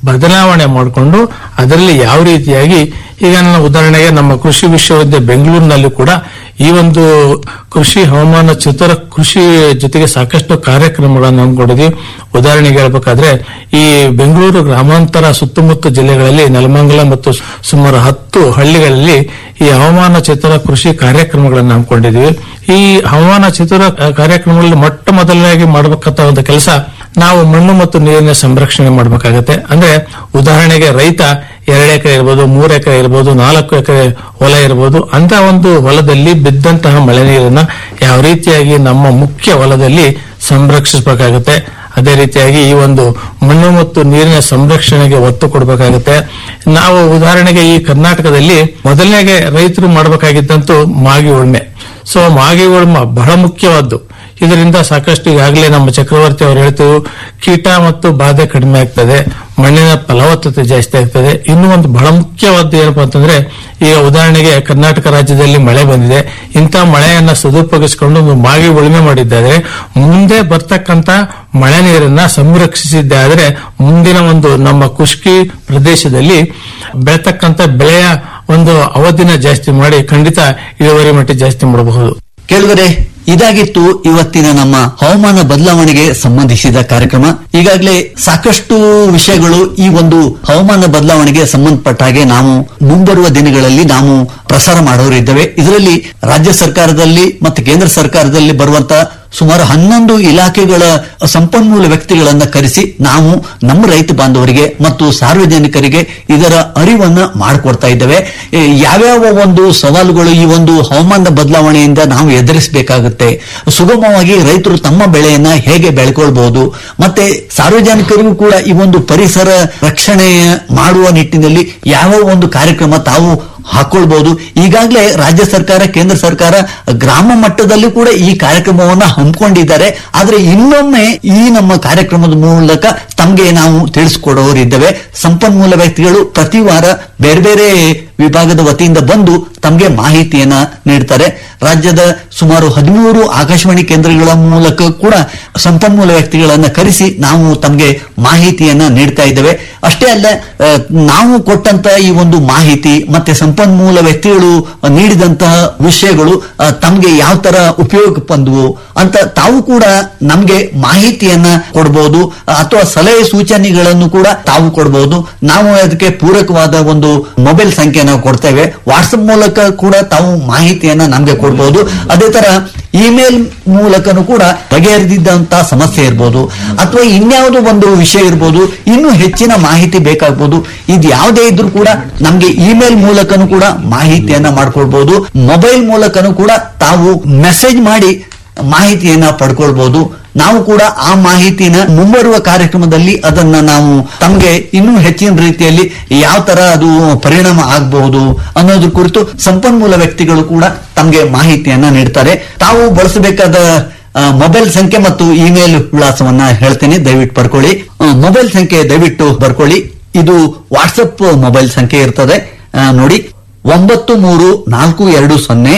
ಬದಲಾವಣೆ ಮಾಡಿಕೊಂಡು ಅದರಲ್ಲಿ ಯಾವ ರೀತಿಯಾಗಿ ಈಗ ನನ್ನ ಉದಾಹರಣೆಗೆ ನಮ್ಮ ಕೃಷಿ ವಿಶ್ವವಿದ್ಯಾಲಯ ಬೆಂಗಳೂರಿನಲ್ಲಿ ಕೂಡ ಈ ಒಂದು ಕೃಷಿ ಹವಾಮಾನ ಚಿತ್ರ ಕೃಷಿ ಜೊತೆಗೆ ಸಾಕಷ್ಟು ಕಾರ್ಯಕ್ರಮಗಳನ್ನು ಹಮ್ಮಿಕೊಂಡಿದ್ವಿ ಉದಾಹರಣೆಗೆ ಹೇಳ್ಬೇಕಾದ್ರೆ ಈ ಬೆಂಗಳೂರು ಗ್ರಾಮಾಂತರ ಸುತ್ತಮುತ್ತ ಜಿಲ್ಲೆಗಳಲ್ಲಿ ನೆಲಮಂಗಲ ಮತ್ತು ಸುಮಾರು ಹತ್ತು ಹಳ್ಳಿಗಳಲ್ಲಿ ಈ ಹವಾಮಾನ ಚಿತ್ರ ಕೃಷಿ ಕಾರ್ಯಕ್ರಮಗಳನ್ನು ಹಮ್ಮಿಕೊಂಡಿದ್ವಿ ಈ ಹವಾಮಾನ ಚಿತ್ರ ಕಾರ್ಯಕ್ರಮಗಳಲ್ಲಿ ಮೊಟ್ಟ ಮೊದಲನೇದಾಗಿ ಮಾಡಬೇಕಂತ ಒಂದು ಕೆಲಸ ನಾವು ಮಣ್ಣು ಮತ್ತು ನೀರಿನ ಸಂರಕ್ಷಣೆ ಮಾಡಬೇಕಾಗತ್ತೆ ಅಂದ್ರೆ ಉದಾಹರಣೆಗೆ ರೈತ ಎರಡು ಎಕರೆ ಇರ್ಬೋದು ಮೂರು ಎಕರೆ ಇರ್ಬೋದು ನಾಲ್ಕು ಎಕರೆ ಹೊಲ ಇರ್ಬೋದು ಅಂತ ಒಂದು ಹೊಲದಲ್ಲಿ ಬಿದ್ದಂತಹ ಮಳೆ ನೀರನ್ನ ಯಾವ ರೀತಿಯಾಗಿ ನಮ್ಮ ಮುಖ್ಯ ಹೊಲದಲ್ಲಿ ಸಂರಕ್ಷಿಸಬೇಕಾಗುತ್ತೆ ಅದೇ ರೀತಿಯಾಗಿ ಈ ಒಂದು ಮಣ್ಣು ಮತ್ತು ನೀರಿನ ಸಂರಕ್ಷಣೆಗೆ ಒತ್ತು ಕೊಡಬೇಕಾಗುತ್ತೆ ನಾವು ಉದಾಹರಣೆಗೆ ಈ ಕರ್ನಾಟಕದಲ್ಲಿ ಮೊದಲನೇಗೆ ರೈತರು ಮಾಡಬೇಕಾಗಿದ್ದಂತೂ ಮಾಗಿ ಉಳ್ಮೆ ಸೊ ಮಾಗಿ ಉಳ್ಮೆ ಬಹಳ ಮುಖ್ಯವಾದ್ದು ಇದರಿಂದ ಸಾಕಷ್ಟು ಈಗಾಗಲೇ ನಮ್ಮ ಚಕ್ರವರ್ತಿ ಅವರು ಹೇಳ್ತಿದ್ರು ಕೀಟ ಮತ್ತು ಬಾಧೆ ಕಡಿಮೆ ಆಗ್ತದೆ ಮಣ್ಣಿನ ಫಲವತ್ತತೆ ಜಾಸ್ತಿ ಆಗ್ತದೆ ಇನ್ನು ಒಂದು ಬಹಳ ಮುಖ್ಯವಾದ್ದು ಏನಪ್ಪಾ ಅಂತಂದ್ರೆ ಈಗ ಉದಾಹರಣೆಗೆ ಕರ್ನಾಟಕ ರಾಜ್ಯದಲ್ಲಿ ಮಳೆ ಬಂದಿದೆ ಇಂಥ ಮಳೆಯನ್ನ ಸದುಪಯೋಗಿಸಿಕೊಂಡು ಒಂದು ಮಾಗಿ ಉಳುಮೆ ಮಾಡಿದ್ದಾದ್ರೆ ಮುಂದೆ ಬರ್ತಕ್ಕಂತ ಮಳೆ ನೀರನ್ನ ಸಂರಕ್ಷಿಸಿದ್ದಾದ್ರೆ ಮುಂದಿನ ಒಂದು ನಮ್ಮ ಕುಷ್ಕಿ ಪ್ರದೇಶದಲ್ಲಿ ಬೆಳತಕ್ಕಂತ ಬೆಳೆಯ ಒಂದು ಅವಧಿನ ಜಾಸ್ತಿ ಮಾಡಿ ಖಂಡಿತ ಇಳುವರಿ ಮಟ್ಟ ಜಾಸ್ತಿ ಮಾಡಬಹುದು ಕೇಳುಗರೆ ಇದಾಗಿತ್ತು ಇವತ್ತಿನ ನಮ್ಮ ಹವಾಮಾನ ಬದಲಾವಣೆಗೆ ಸಂಬಂಧಿಸಿದ ಕಾರ್ಯಕ್ರಮ ಈಗಾಗಲೇ ಸಾಕಷ್ಟು ವಿಷಯಗಳು ಈ ಒಂದು ಹವಾಮಾನ ಬದಲಾವಣೆಗೆ ಸಂಬಂಧಪಟ್ಟ ಹಾಗೆ ನಾವು ಮುಂಬರುವ ದಿನಗಳಲ್ಲಿ ನಾವು ಪ್ರಸಾರ ಮಾಡೋರಿದ್ದೇವೆ ಇದರಲ್ಲಿ ರಾಜ್ಯ ಸರ್ಕಾರದಲ್ಲಿ ಮತ್ತು ಕೇಂದ್ರ ಸರ್ಕಾರದಲ್ಲಿ ಬರುವಂತಹ ಸುಮಾರು ಹನ್ನೊಂದು ಇಲಾಖೆಗಳ ಸಂಪನ್ಮೂಲ ವ್ಯಕ್ತಿಗಳನ್ನ ಕರೆಸಿ ನಾವು ನಮ್ಮ ರೈತ ಬಾಂಧವರಿಗೆ ಮತ್ತು ಸಾರ್ವಜನಿಕರಿಗೆ ಇದರ ಅರಿವನ್ನ ಮಾಡಿಕೊಡ್ತಾ ಇದ್ದೇವೆ ಏ, ಯಾವ್ಯಾವ ಒಂದು ಸವಾಲುಗಳು ಈ ಒಂದು ಹವಾಮಾನ ಬದಲಾವಣೆಯಿಂದ ನಾವು ಎದುರಿಸಬೇಕಾಗುತ್ತೆ ಸುಗಮವಾಗಿ ರೈತರು ತಮ್ಮ ಬೆಳೆಯನ್ನ ಹೇಗೆ ಬೆಳ್ಕೊಳ್ಬಹುದು ಮತ್ತೆ ಸಾರ್ವಜನಿಕರಿಗೂ ಕೂಡ ಈ ಒಂದು ಪರಿಸರ ರಕ್ಷಣೆ ಮಾಡುವ ನಿಟ್ಟಿನಲ್ಲಿ ಯಾವ ಒಂದು ಕಾರ್ಯಕ್ರಮ ತಾವು ಹಾಕೊಳ್ಬಹುದು ಈಗಾಗಲೇ ರಾಜ್ಯ ಸರ್ಕಾರ ಕೇಂದ್ರ ಸರ್ಕಾರ ಗ್ರಾಮ ಮಟ್ಟದಲ್ಲಿ ಕೂಡ ಈ ಕಾರ್ಯಕ್ರಮವನ್ನ ಹಮ್ಮಿಕೊಂಡಿದ್ದಾರೆ ಆದ್ರೆ ಇನ್ನೊಮ್ಮೆ ಈ ನಮ್ಮ ಕಾರ್ಯಕ್ರಮದ ಮೂಲಕ ತಮಗೆ ನಾವು ತಿಳಿಸ್ಕೊಡೋರಿದ್ದೇವೆ ಸಂಪನ್ಮೂಲ ವ್ಯಕ್ತಿಗಳು ಪ್ರತಿ ವಾರ ಬೇರೆ ಬೇರೆ ವಿಭಾಗದ ವತಿಯಿಂದ ಬಂದು ತಮಗೆ ಮಾಹಿತಿಯನ್ನ ನೀಡ್ತಾರೆ ರಾಜ್ಯದ ಸುಮಾರು ಹದಿಮೂರು ಆಕಾಶವಾಣಿ ಕೇಂದ್ರಗಳ ಮೂಲಕ ಕೂಡ ಸಂಪನ್ಮೂಲ ವ್ಯಕ್ತಿಗಳನ್ನ ಕರೆಸಿ ನಾವು ತಮಗೆ ಮಾಹಿತಿಯನ್ನ ನೀಡ್ತಾ ಇದ್ದೇವೆ ಅಷ್ಟೇ ಅಲ್ಲ ಆ, ನಾವು ಕೊಟ್ಟಂತ ಈ ಒಂದು ಮಾಹಿತಿ ಮತ್ತೆ ಸಂಪನ್ಮೂಲ ವ್ಯಕ್ತಿಗಳು ನೀಡಿದಂತಹ ವಿಷಯಗಳು ಆ, ತಮ್ಗೆ ಯಾವ ತರ ಉಪಯೋಗ ಬಂದವು ಅಂತ ತಾವು ಕೂಡ ನಮ್ಗೆ ಮಾಹಿತಿಯನ್ನ ಕೊಡಬಹುದು ಅಥವಾ ಸಲಹೆ ಸೂಚನೆಗಳನ್ನು ಕೂಡ ತಾವು ಕೊಡಬಹುದು ನಾವು ಅದಕ್ಕೆ ಪೂರಕವಾದ ಒಂದು ಮೊಬೈಲ್ ಸಂಖ್ಯೆ ನಾವು ಕೊಡ್ತೇವೆ ವಾಟ್ಸಪ್ ಮೂಲಕ ಕೂಡ ತಾವು ಮಾಹಿತಿಯನ್ನ ನಮ್ಗೆ ಕೊಡಬಹುದು ಅದೇ ತರ ಇಮೇಲ್ ಮೂಲಕನೂ ಕೂಡ ಬಗೆಹರಿದಿದ್ದಂತಹ ಸಮಸ್ಯೆ ಇರ್ಬೋದು ಅಥವಾ ಇನ್ಯಾವುದೋ ಒಂದು ವಿಷಯ ಇರ್ಬೋದು ಇನ್ನೂ ಹೆಚ್ಚಿನ ಮಾಹಿತಿ ಬೇಕಾಗ್ಬೋದು ಇದು ಯಾವುದೇ ಇದ್ರೂ ಕೂಡ ನಮ್ಗೆ ಇಮೇಲ್ ಮೂಲಕನೂ ಕೂಡ ಮಾಹಿತಿಯನ್ನ ಮಾಡ್ಕೊಳ್ಬಹುದು ಮೊಬೈಲ್ ಮೂಲಕನೂ ಕೂಡ ತಾವು ಮೆಸೇಜ್ ಮಾಡಿ ಮಾಹಿತಿಯನ್ನ ಪಡ್ಕೊಳ್ಬಹುದು ನಾವು ಕೂಡ ಆ ಮಾಹಿತಿನ ಮುಂಬರುವ ಕಾರ್ಯಕ್ರಮದಲ್ಲಿ ಅದನ್ನ ನಾವು ತಮ್ಗೆ ಇನ್ನೂ ಹೆಚ್ಚಿನ ರೀತಿಯಲ್ಲಿ ಯಾವ ತರ ಅದು ಪರಿಣಾಮ ಆಗಬಹುದು ಅನ್ನೋದ್ರ ಕುರಿತು ಸಂಪನ್ಮೂಲ ವ್ಯಕ್ತಿಗಳು ಕೂಡ ತಮ್ಗೆ ಮಾಹಿತಿಯನ್ನ ನೀಡ್ತಾರೆ ತಾವು ಬಳಸಬೇಕಾದ ಆ, ಮೊಬೈಲ್ ಸಂಖ್ಯೆ ಮತ್ತು ಇಮೇಲ್ ವಿಳಾಸವನ್ನ ಹೇಳ್ತೇನೆ ದಯವಿಟ್ಟು ಬರ್ಕೊಳ್ಳಿ ಆ, ಮೊಬೈಲ್ ಸಂಖ್ಯೆ ದಯವಿಟ್ಟು ಬರ್ಕೊಳ್ಳಿ ಇದು ವಾಟ್ಸಪ್ ಮೊಬೈಲ್ ಸಂಖ್ಯೆ ಇರ್ತದೆ ಆ, ನೋಡಿ ಒಂಬತ್ತು ಮೂರು ನಾಲ್ಕು ಎರಡು ಸೊನ್ನೆ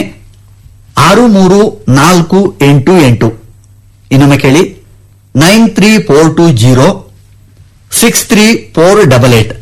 ಆರು ಮೂರು ನಾಲ್ಕು ಎಂಟು ಎಂಟು ಇನ್ನೊಮ್ಮೆ ಕೇಳಿ nine three four two zero six three four double eight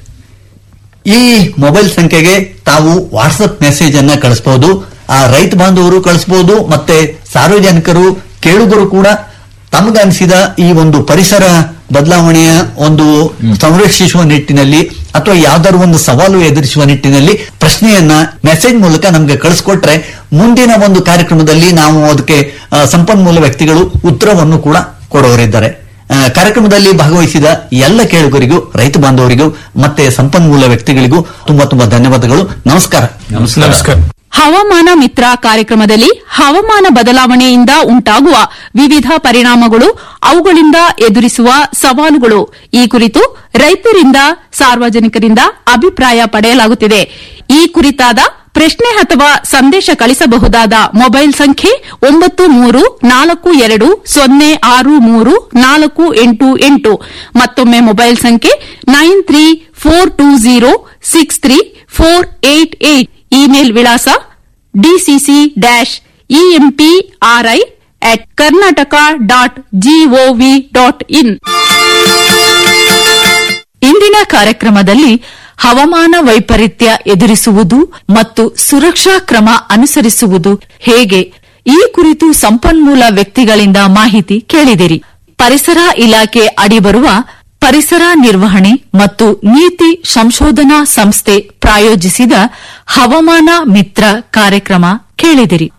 ಈ ಮೊಬೈಲ್ ಸಂಖ್ಯೆಗೆ ತಾವು ವಾಟ್ಸಪ್ ಮೆಸೇಜ್ ಅನ್ನ ಕಳಿಸಬಹುದು ಆ ರೈತ ಬಾಂಧವರು ಕಳಿಸಬಹುದು ಮತ್ತೆ ಸಾರ್ವಜನಿಕರು ಕೇಳುಗರು ಕೂಡ ತಮಗನಿಸಿದ ಈ ಒಂದು ಪರಿಸರ ಬದಲಾವಣೆಯ ಒಂದು ಸಂರಕ್ಷಿಸುವ ನಿಟ್ಟಿನಲ್ಲಿ ಅಥವಾ ಯಾವ್ದಾದ್ರು ಒಂದು ಸವಾಲು ಎದುರಿಸುವ ನಿಟ್ಟಿನಲ್ಲಿ ಪ್ರಶ್ನೆಯನ್ನ ಮೆಸೇಜ್ ಮೂಲಕ ನಮ್ಗೆ ಕಳಿಸ್ಕೊಟ್ರೆ ಮುಂದಿನ ಒಂದು ಕಾರ್ಯಕ್ರಮದಲ್ಲಿ ನಾವು ಅದಕ್ಕೆ ಆ, ಸಂಪನ್ಮೂಲ ವ್ಯಕ್ತಿಗಳು ಉತ್ತರವನ್ನು ಕೂಡ ಕೊಡೋರಿದ್ದಾರೆ ಆ, ಕಾರ್ಯಕ್ರಮದಲ್ಲಿ ಭಾಗವಹಿಸಿದ ಎಲ್ಲ ಕೇಳುಗರಿಗೂ ರೈತ ಬಾಂಧವರಿಗೂ ಮತ್ತೆ ಸಂಪನ್ಮೂಲ ವ್ಯಕ್ತಿಗಳಿಗೂ ತುಂಬಾ ತುಂಬಾ ಧನ್ಯವಾದಗಳು ನಮಸ್ಕಾರ ನಮಸ್ಕಾರ ಹವಾಮಾನ ಮಿತ್ರ ಕಾರ್ಯಕ್ರಮದಲ್ಲಿ ಹವಾಮಾನ ಬದಲಾವಣೆಯಿಂದ ಉಂಟಾಗುವ ವಿವಿಧ ಪರಿಣಾಮಗಳು ಅವುಗಳಿಂದ ಎದುರಿಸುವ ಸವಾಲುಗಳು ಈ ಕುರಿತು ರೈತರಿಂದ ಸಾರ್ವಜನಿಕರಿಂದ ಅಭಿಪ್ರಾಯ ಪಡೆಯಲಾಗುತ್ತಿದೆ ಈ ಕುರಿತಾದ ಪ್ರಶ್ನೆ ಅಥವಾ ಸಂದೇಶ ಕಳಿಸಬಹುದಾದ ಮೊಬೈಲ್ ಸಂಖ್ಯೆ ಒಂಬತ್ತು ಮೂರು ನಾಲ್ಕು ಎರಡು ಸೊನ್ನೆ ಆರು ಮೂರು ನಾಲ್ಕು ಎಂಟು ಎಂಟು ಮತ್ತೊಮ್ಮೆ ಮೊಬೈಲ್ ಸಂಖ್ಯೆ nine three four two zero six three four eight eight email ವಿಳಾಸ DCC dash EMPRI at Karnataka dot GOV dot in ಇಂದಿನ ಕಾರ್ಯಕ್ರಮದಲ್ಲಿ ಹವಾಮಾನ ವೈಪರೀತ್ಯ ಎದುರಿಸುವುದು ಮತ್ತು ಸುರಕ್ಷಾ ಕ್ರಮ ಅನುಸರಿಸುವುದು ಹೇಗೆ ಈ ಕುರಿತು ಸಂಪನ್ಮೂಲ ವ್ಯಕ್ತಿಗಳಿಂದ ಮಾಹಿತಿ ಕೇಳಿದಿರಿ ಪರಿಸರ ಇಲಾಖೆ ಅಡಿಬರುವ ಪರಿಸರ ನಿರ್ವಹಣೆ ಮತ್ತು ನೀತಿ ಸಂಶೋಧನಾ ಸಂಸ್ಥೆ ಪ್ರಾಯೋಜಿಸಿದ ಹವಾಮಾನ ಮಿತ್ರ ಕಾರ್ಯಕ್ರಮ ಕೇಳಿದಿರಿ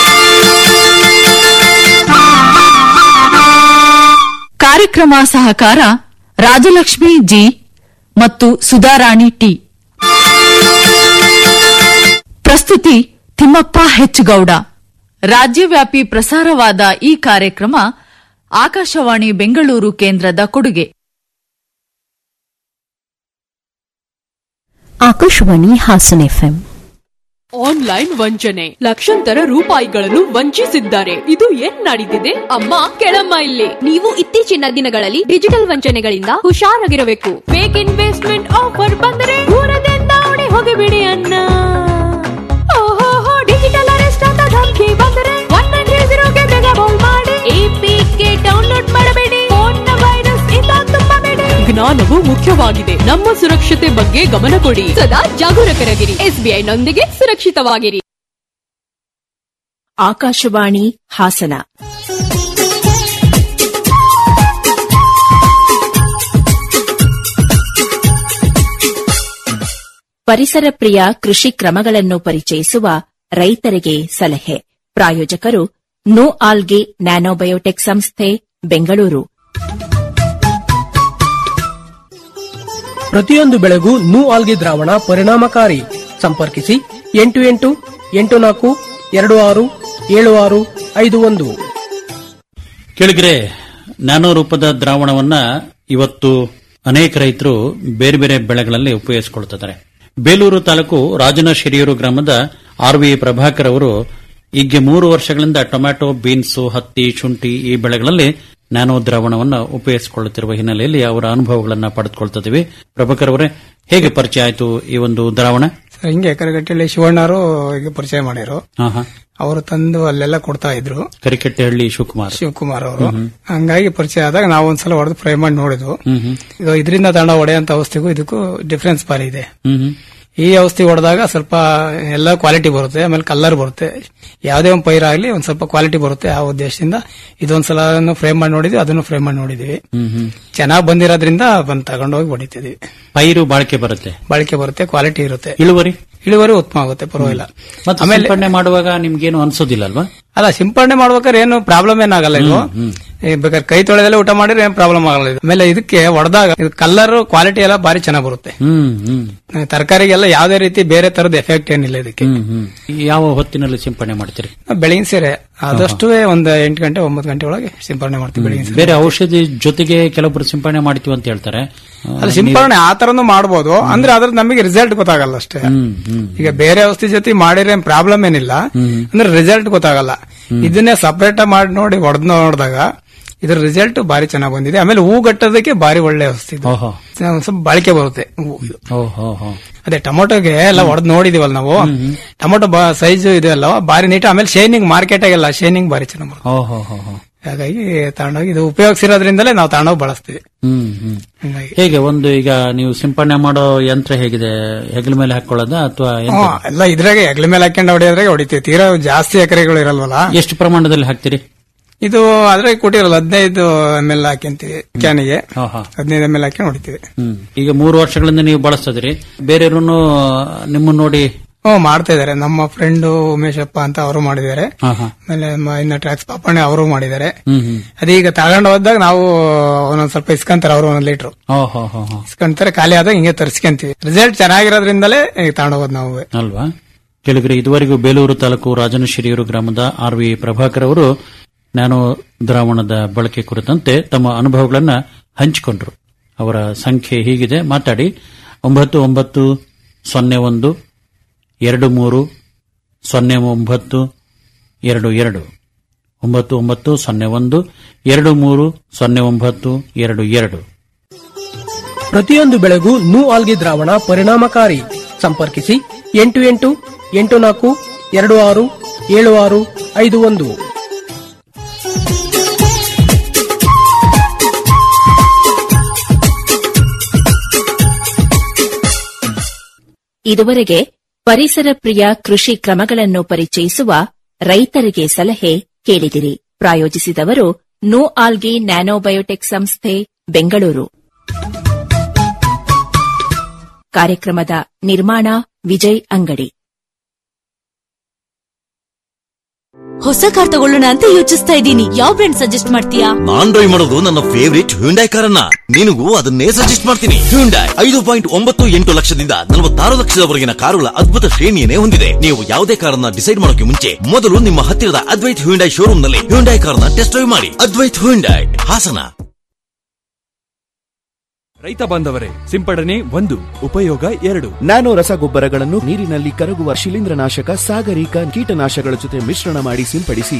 ಕಾರ್ಯಕ್ರಮ ಸಹಕಾರ ರಾಜಲಕ್ಷ್ಮಿ ಜಿ ಮತ್ತು ಸುಧಾರಾಣಿ ಟಿ ಪ್ರಸ್ತುತಿ ತಿಮ್ಮಪ್ಪ ಹೆಚ್ಚುಗೌಡ ರಾಜ್ಯವ್ಯಾಪಿ ಪ್ರಸಾರವಾದ ಈ ಕಾರ್ಯಕ್ರಮ ಆಕಾಶವಾಣಿ ಬೆಂಗಳೂರು ಕೇಂದ್ರದ ಕೊಡುಗೆ ಆಕಾಶವಾಣಿ ಹಾಸನ ಎಫ್ಎಂ ಆನ್ಲೈನ್ ವಂಚನೆ ಲಕ್ಷಾಂತರ ರೂಪಾಯಿಗಳನ್ನು ವಂಚಿಸಿದ್ದಾರೆ ಇದು ಏನ್ ನಡೀತಿದೆ ಅಮ್ಮ ಕೆಳಮ್ಮ ಇಲ್ಲಿ ನೀವು ಇತ್ತೀಚಿನ ದಿನಗಳಲ್ಲಿ ಡಿಜಿಟಲ್ ವಂಚನೆಗಳಿಂದ ಹುಷಾರಾಗಿರಬೇಕು ಫೇಕ್ ಇನ್ವೆಸ್ಟ್ಮೆಂಟ್ ಆಫರ್ ಬಂದರೆ ದೂರದಿಂದ ಓಡಿ ಹೋಗಿಬಿಡಿ ಅನ್ನ ಓಹೋ ಡಿಜಿಟಲ್ ಅರೆಸ್ಟ್ ಅಂತ ಧಮಕಿ ಬಂದರೆ ಒನ್ ನೈನ್ ತ್ರೀ ಜೀರೋಗೆ ಬೇಗ ಕಾಲ್ ಮಾಡಿ ಎಪಿಕೆ ಡೌನ್ಲೋಡ್ ಮಾಡಬೇಡಿ ಫೋನ್ ವೈರಸ್ ಇಂದ ತುಂಬಬೇಡಿ ಜ್ಞಾನವು ಮುಖ್ಯವಾಗಿದೆ ನಮ್ಮ ಸುರಕ್ಷತೆ ಬಗ್ಗೆ ಗಮನ ಕೊಡಿ ಸದಾ ಜಾಗರೂಕರಾಗಿರಿ ಎಸ್ಬಿಐ ನೊಂದಿಗೆ ಸುರಕ್ಷಿತವಾಗಿರಿ ಆಕಾಶವಾಣಿ ಹಾಸನ ಪರಿಸರ ಪ್ರಿಯ ಕೃಷಿ ಕ್ರಮಗಳನ್ನು ಪರಿಚಯಿಸುವ ರೈತರಿಗೆ ಸಲಹೆ ಪ್ರಾಯೋಜಕರು ನೋ ಆಲ್ಗೆ ನ್ಯಾನೋಬಯೋಟೆಕ್ ಸಂಸ್ಥೆ ಬೆಂಗಳೂರು ಪ್ರತಿಯೊಂದು ಬೆಳೆಗೂ ನೂ ಆಲ್ಗೆ ದ್ರಾವಣ ಪರಿಣಾಮಕಾರಿ ಸಂಪರ್ಕಿಸಿ ಎಂಟು ಎಂಟು ಎಂಟು ನಾಲ್ಕು ಎರಡು ಆರು ಏಳು ಆರು ಐದು ಒಂದು ಕೆಳಗರೆ ನ್ಯಾನೋ ರೂಪದ ದ್ರಾವಣವನ್ನ ಇವತ್ತು ಅನೇಕ ರೈತರು ಬೇರೆ ಬೇರೆ ಬೆಳೆಗಳಲ್ಲಿ ಉಪಯೋಗಿಸಿಕೊಳ್ತಿದ್ದಾರೆ ಬೇಲೂರು ತಾಲೂಕು ರಾಜನ ಶಿರಿಯೂರು ಗ್ರಾಮದ ಆರ್ ವಿ ಪ್ರಭಾಕರ್ ಅವರು ಈಗ ಮೂರು ವರ್ಷಗಳಿಂದ ಟೊಮ್ಯಾಟೊ ಬೀನ್ಸ್ ಹತ್ತಿ ಶುಂಠಿ ಈ ಬೆಳೆಗಳಲ್ಲಿ ನ್ಯಾನೋ ದ್ರಾವಣವನ್ನು ಉಪಯೋಗಿಸಿಕೊಳ್ಳುತ್ತಿರುವ ಹಿನ್ನೆಲೆಯಲ್ಲಿ ಅವರ ಅನುಭವಗಳನ್ನು ಪಡೆದುಕೊಳ್ತಿದ್ದೀವಿ ಪ್ರಭಾಕರ್ ಅವರೇ ಹೇಗೆ ಪರಿಚಯ ಆಯಿತು ಈ ಒಂದು ದ್ರಾವಣ ಸರ್ ಹಿಂಗೆ ಕರಗಟ್ಟೆಯಲ್ಲಿ ಶಿವಣ್ಣವರು ಈಗ ಪರಿಚಯ ಮಾಡಿರು ಹಾ ಹಾ ಅವರು ತಂದು ಅಲ್ಲೆಲ್ಲ ಕೊಡ್ತಾ ಇದ್ರು ಕರಿಕೆಟ್ಟೆಹಳ್ಳಿ ಶಿವಕುಮಾರ್ ಶಿವಕುಮಾರ್ ಅವರು ಹ್ಮ್. ಹಂಗಾಗಿ ಪರಿಚಯ ಆದಾಗ ನಾವು ಒಂದ್ಸಲ ಹೊಡೆದು ಫ್ರೈ ಮಾಡಿ ನೋಡಿದ್ವು ಹ್ಮ್ ಹ್ಮ್ ಇದು ಇದರಿಂದ ತಂಡ ಹೊಡೆಯಂತ ಔಷಧಿಗೂ ಇದಕ್ಕೂ ಡಿಫ್ರೆನ್ಸ್ ಬಾರಿ ಇದೆ ಹ್ಮ್ ಹ್ಮ್ ಈ ಔಷಧಿ ಹೊಡೆದಾಗ ಸ್ವಲ್ಪ ಎಲ್ಲ ಕ್ವಾಲಿಟಿ ಬರುತ್ತೆ ಆಮೇಲೆ ಕಲರ್ ಬರುತ್ತೆ ಯಾವುದೇ ಒಂದು ಪೈರಾಗ್ಲಿ ಒಂದ್ ಸ್ವಲ್ಪ ಕ್ವಾಲಿಟಿ ಬರುತ್ತೆ ಆ ಉದ್ದೇಶದಿಂದ ಇದೊಂದ್ಸಲ ಫ್ರೈ ಮಾಡಿ ನೋಡಿದ್ವಿ ಅದನ್ನು ಫ್ರೈ ಮಾಡಿ ನೋಡಿದ್ವಿ ಹ್ಮ್ ಹ್ಮ್ ಚೆನ್ನಾಗಿ ಬಂದಿರೋದ್ರಿಂದ ಬಂದ್ ತಗೊಂಡೋಗಿ ಹೊಡಿತಿದ್ವಿ ಪೈರು ಬಾಳಿಕೆ ಬರುತ್ತೆ ಬಾಳಿಕೆ ಬರುತ್ತೆ ಕ್ವಾಲಿಟಿ ಇರುತ್ತೆ ಇಳುವರಿ ಇಳುವರಿ ಉತ್ತಮ ಆಗುತ್ತೆ ಪರವಾಗಿಲ್ಲ ಮತ್ತೆ ಆಮೇಲೆ ಸಿಂಪಡಣೆ ಮಾಡುವಾಗ ನಿಮ್ಗೇನು ಅನ್ಸೋದಿಲ್ಲ ಅಲ್ವಾ ಅಲ್ಲ ಸಿಂಪಡಣೆ ಮಾಡ್ಬೇಕಾದ್ರೆ ಏನು ಪ್ರಾಬ್ಲಮ್ ಏನಾಗಲ್ಲ ಇದು ಹ್ಮ್. ಈ ಬೇಕಾದ್ರೆ ಕೈ ತೊಳೆದಲ್ಲೇ ಊಟ ಮಾಡಿದ್ರೆ ಏನ್ ಪ್ರಾಬ್ಲಮ್ ಆಗಲ್ಲ ಇದು ಆಮೇಲೆ ಇದಕ್ಕೆ ಹೊಡೆದಾಗ ಕಲರ್ ಕ್ವಾಲಿಟಿ ಎಲ್ಲ ಬಾರಿ ಚೆನ್ನಾಗಿ ಬರುತ್ತೆ ಹ್ಮ್ ಹ್ಮ್ ತರಕಾರಿಗೆಲ್ಲ ಯಾವುದೇ ರೀತಿ ಬೇರೆ ತರದ ಎಫೆಕ್ಟ್ ಏನಿಲ್ಲ ಇದಕ್ಕೆ ಹ್ಮ್ ಹ್ಮ್ ಯಾವ ಹೊತ್ತಿನಲ್ಲಿ ಸಿಂಪಡಣೆ ಮಾಡ್ತೀರಿ ಬೆಳಗಿನ ಸೇರೆ ಆದಷ್ಟು ಒಂದು ಎಂಟು ಗಂಟೆ ಒಂಬತ್ತು ಗಂಟೆ ಒಳಗೆ ಸಿಂಪಡಣೆ ಮಾಡ್ತೀವಿ ಬೆಳಗಿನ ಸೇರೆ ಬೇರೆ ಔಷಧಿ ಜೊತೆಗೆ ಕೆಲವೊಬ್ರು ಸಿಂಪಡಣೆ ಮಾಡ್ತೀವಿ ಅಂತ ಹೇಳ್ತಾರೆ ಆ, ಅಲ್ಲ ಸಿಂಪಡಣೆ ಆ ತರನು ಮಾಡಬಹುದು ಅಂದ್ರೆ ಅದ್ರ ನಮಗೆ ರಿಸಲ್ಟ್ ಗೊತ್ತಾಗಲ್ಲ ಅಷ್ಟೇ ಹ್ಮ್ ಹ್ಮ್ ಈಗ ಬೇರೆ ಔಷಧಿ ಜೊತೆ ಮಾಡಿದ್ರೆ ಪ್ರಾಬ್ಲಮ್ ಏನಿಲ್ಲ ಅಂದ್ರೆ ರಿಸಲ್ಟ್ ಗೊತ್ತಾಗಲ್ಲ ಇದನ್ನೇ ಸಪರೇಟ್ ಮಾಡಿ ನೋಡಿ ಹೊಡೆದ್ ನೋಡಿದಾಗ ಇದ್ರ ರಿಸಲ್ಟ್ ಬಾರಿ ಚೆನ್ನಾಗಿ ಬಂದಿದೆ ಆಮೇಲೆ ಹೂ ಗಟ್ಟೋದಕ್ಕೆ ಬಾರಿ ಒಳ್ಳೆ ಔಷಧಿ ಇದು. ಓಹೋ ಒಂದ್ ಸ್ವಲ್ಪ ಬಾಳಿಕೆ ಬರುತ್ತೆ ಹೂ ಇದು. ಓಹೋ ಹೋ ಅದೇ ಟೊಮೊಟೊಗೆ ಎಲ್ಲ ಹೊಡೆದ್ ನೋಡಿದಿವಲ್ಲ ನಾವು ಟೊಮೊಟೊ ಸೈಜ್ ಇದೆ ಅಲ್ಲ ಬಾರಿ ನೀಟ್ ಆಮೇಲೆ ಶೈನಿಂಗ್ ಮಾರ್ಕೆಟ್ ಆಗೆಲ್ಲ ಶೈನಿಂಗ್ ಬಾರಿ ಚೆನ್ನಾಗಿ ಬರುತ್ತೆ ಓಹೋ ಹೋ ಹೋ ಹಾಗಾಗಿ ತಗೊಂಡೋಗಿ ಇದು ಉಪಯೋಗಿಸಿರೋದ್ರಿಂದಲೇ ನಾವು ತಗೊಂಡೋಗಿ ಬಳಸ್ತೀವಿ ಹ್ಮ್ ಹ್ಮ್ ಹಂಗಾಗಿ ಹೇಗೆ ಒಂದು ಈಗ ನೀವು ಸಿಂಪಡಣೆ ಮಾಡೋ ಯಂತ್ರ ಹೇಗಿದೆ ಹೆಗಲ ಮೇಲೆ ಹಾಕೊಳ್ಳೋದಾ ಅಥವಾ ಹ್ಮ್, ಎಲ್ಲ ಇದ್ರಾಗೆ ಹೆಗ್ಲ ಮೇಲೆ ಹಾಕೊಂಡು ಹೊಡೆಯೋದ್ರಾಗೆ ಹೊಡಿತೀವಿ ತೀರಾ ಜಾಸ್ತಿ ಎಕರೆಗಳು ಇರಲ್ವಲ್ಲ ಎಷ್ಟು ಪ್ರಮಾಣದಲ್ಲಿ ಹಾಕ್ತೀರಿ ಇದು ಅದ್ರಾಗೆ ಕೊಟ್ಟಿರಲ್ಲ ಹದಿನೈದು ಎಮ್ ಎಲ್ ಹಾಕ್ಯಂತೀವಿ ಕ್ಯಾನಿಗೆ ಆಹಾ. ಹದಿನೈದು ಎಮ್ ಎಲ್ ಹಾಕಿ ಹೊಡಿತೀವಿ ಹ್ಮ್ ಈಗ ಮೂರು ವರ್ಷಗಳಿಂದ ನೀವು ಬಳಸ್ತಿದ್ರಿ ಬೇರೆಯವ್ರನ್ನು ನಿಮ್ಮನ್ನ ನೋಡಿ ಹ್ಮ್ ಮಾಡ್ತಾ ಇದಾರೆ ನಮ್ಮ ಫ್ರೆಂಡ್ ಉಮೇಶಪ್ಪ ಅಂತ ಅವರು ಮಾಡಿದ್ದಾರೆ ಹಾ ಹಾ ಆಮೇಲೆ ಮ- ಇನ್ನ ಟ್ರ್ಯಾಕ್ಸ್ ಪಾಪಣ್ಣ ಅವರು ಮಾಡಿದ್ದಾರೆ ಹ್ಮ್ ಹ್ಮ್ ಅದೀಗ ತಗೊಂಡು ಹೋದಾಗ ನಾವು ಒಂದೊಂದ್ ಸ್ವಲ್ಪ ಇಸ್ಕೊಂತಾರೆ ಅವರು ಒಂದ್ ಲೀಟರ್ ಓಹೋ ಹೋ ಹೋ ಇಸ್ಕೊಂತಾರೆ ಖಾಲಿ ಆದಾಗ ಹಿಂಗೆ ತರಿಸ್ಕೊಂತೀವಿ ರಿಸಲ್ಟ್ ಚೆನ್ನಾಗಿರೋದ್ರಿಂದಲೇ ಈಗ ತಗೊಂಡೋಗೋದು ನಾವು ಅಲ್ವಾ ಕೇಳಿದ್ರೆ ಇದುವರೆಗೂ ಬೇಲೂರು ತಾಲೂಕು ರಾಜನಶಿರಿಯೂರು ಗ್ರಾಮದ ಆರ್ ವಿ ಪ್ರಭಾಕರ್ ಅವರು ನ್ಯಾನೋ ದ್ರಾವಣದ ಬಳಕೆ ಕುರಿತಂತೆ ತಮ್ಮ ಅನುಭವಗಳನ್ನ ಹಂಚಿಕೊಂಡ್ರು ಅವರ ಸಂಖ್ಯೆ ಹೀಗಿದೆ ಮಾತಾಡಿ ಒಂಬತ್ತು ಒಂಬತ್ತು ಸೊನ್ನೆ ಒಂದು ಎರಡು ಮೂರು ಸೊನ್ನೆ ಒಂಬತ್ತು ಎರಡು ಎರಡು ಒಂಬತ್ತು ಒಂಬತ್ತು ಸೊನ್ನೆ ಒಂದು ಎರಡು ಮೂರು ಸೊನ್ನೆ ಒಂಬತ್ತು ಎರಡು ಎರಡು ಪ್ರತಿಯೊಂದು ಬೆಳೆಗೂ ನೂ ಆಲ್ಗೆ ದ್ರಾವಣ ಪರಿಣಾಮಕಾರಿ ಸಂಪರ್ಕಿಸಿ ಎಂಟು ಎಂಟು ಎಂಟು ನಾಲ್ಕು ಎರಡು ಆರು ಏಳು ಆರು ಐದು ಒಂದು ಇದುವರೆಗೆ ಪರಿಸರ ಪ್ರಿಯ ಕೃಷಿ ಕ್ರಮಗಳನ್ನು ಪರಿಚಯಿಸುವ ರೈತರಿಗೆ ಸಲಹೆ ಕೇಳಿದಿರಿ ಪ್ರಾಯೋಜಿಸಿದವರು ನೋ ಆಲ್ಗಿ ನ್ಯಾನೋಬಯೋಟೆಕ್ ಸಂಸ್ಥೆ ಬೆಂಗಳೂರು ಕಾರ್ಯಕ್ರಮದ ನಿರ್ಮಾಣ ವಿಜಯ್ ಅಂಗಡಿ ಹೊಸ ಕಾರ್ ತಗೊಳ್ಳೋಣ ಅಂತ ಯೋಚಿಸ್ತಾ ಇದ್ದೀನಿ ಯಾವ ಬ್ರ್ಯಾಂಡ್ ಸಜೆಸ್ಟ್ ಮಾಡ್ತೀಯಾ ನಾನ್ ಡ್ರೈವ್ ಮಾಡೋದು ನನ್ನ ಫೇವರಿಟ್ ಹ್ಯುಂಡೈ ಕಾರನ್ನ ನಿನಗೂ ಅದನ್ನೇ ಸಜೆಸ್ಟ್ ಮಾಡ್ತೀನಿ ಹ್ಯುಂಡೈ ಐದು ಪಾಯಿಂಟ್ ಒಂಬತ್ತು ಎಂಟು ಲಕ್ಷದಿಂದ ನಲವತ್ತಾರು ಲಕ್ಷದವರೆಗಿನ ಕಾರುಗಳ ಅದ್ಭುತ ಶ್ರೇಣಿಯನ್ನೇ ಹೊಂದಿದೆ ನೀವು ಯಾವುದೇ ಕಾರನ್ನ ಡಿಸೈಡ್ ಮಾಡೋಕೆ ಮುಂಚೆ ಮೊದಲು ನಿಮ್ಮ ಹತ್ತಿರದ ಅದ್ವೈತ್ ಹ್ಯುಂಡೈ ಶೋರೂಮ್ ನಲ್ಲಿ ಹ್ಯುಂಡೈ ಕಾರನ್ನ ಟೆಸ್ಟ್ ಡ್ರೈವ್ ಮಾಡಿ ಅದ್ವೈತ್ ಹ್ಯುಂಡೈ ಹಾಸನ ರೈತ ಬಾಂಧವರೇ ಸಿಂಪಡಣೆ ಒಂದು ಉಪಯೋಗ ಎರಡು ನ್ಯಾನೋ ರಸಗೊಬ್ಬರಗಳನ್ನು ನೀರಿನಲ್ಲಿ ಕರಗುವ ಶಿಲೀಂಧ್ರನಾಶಕ ಸಾಗರಿಕ ಕೀಟನಾಶಕಗಳ ಜೊತೆ ಮಿಶ್ರಣ ಮಾಡಿ ಸಿಂಪಡಿಸಿ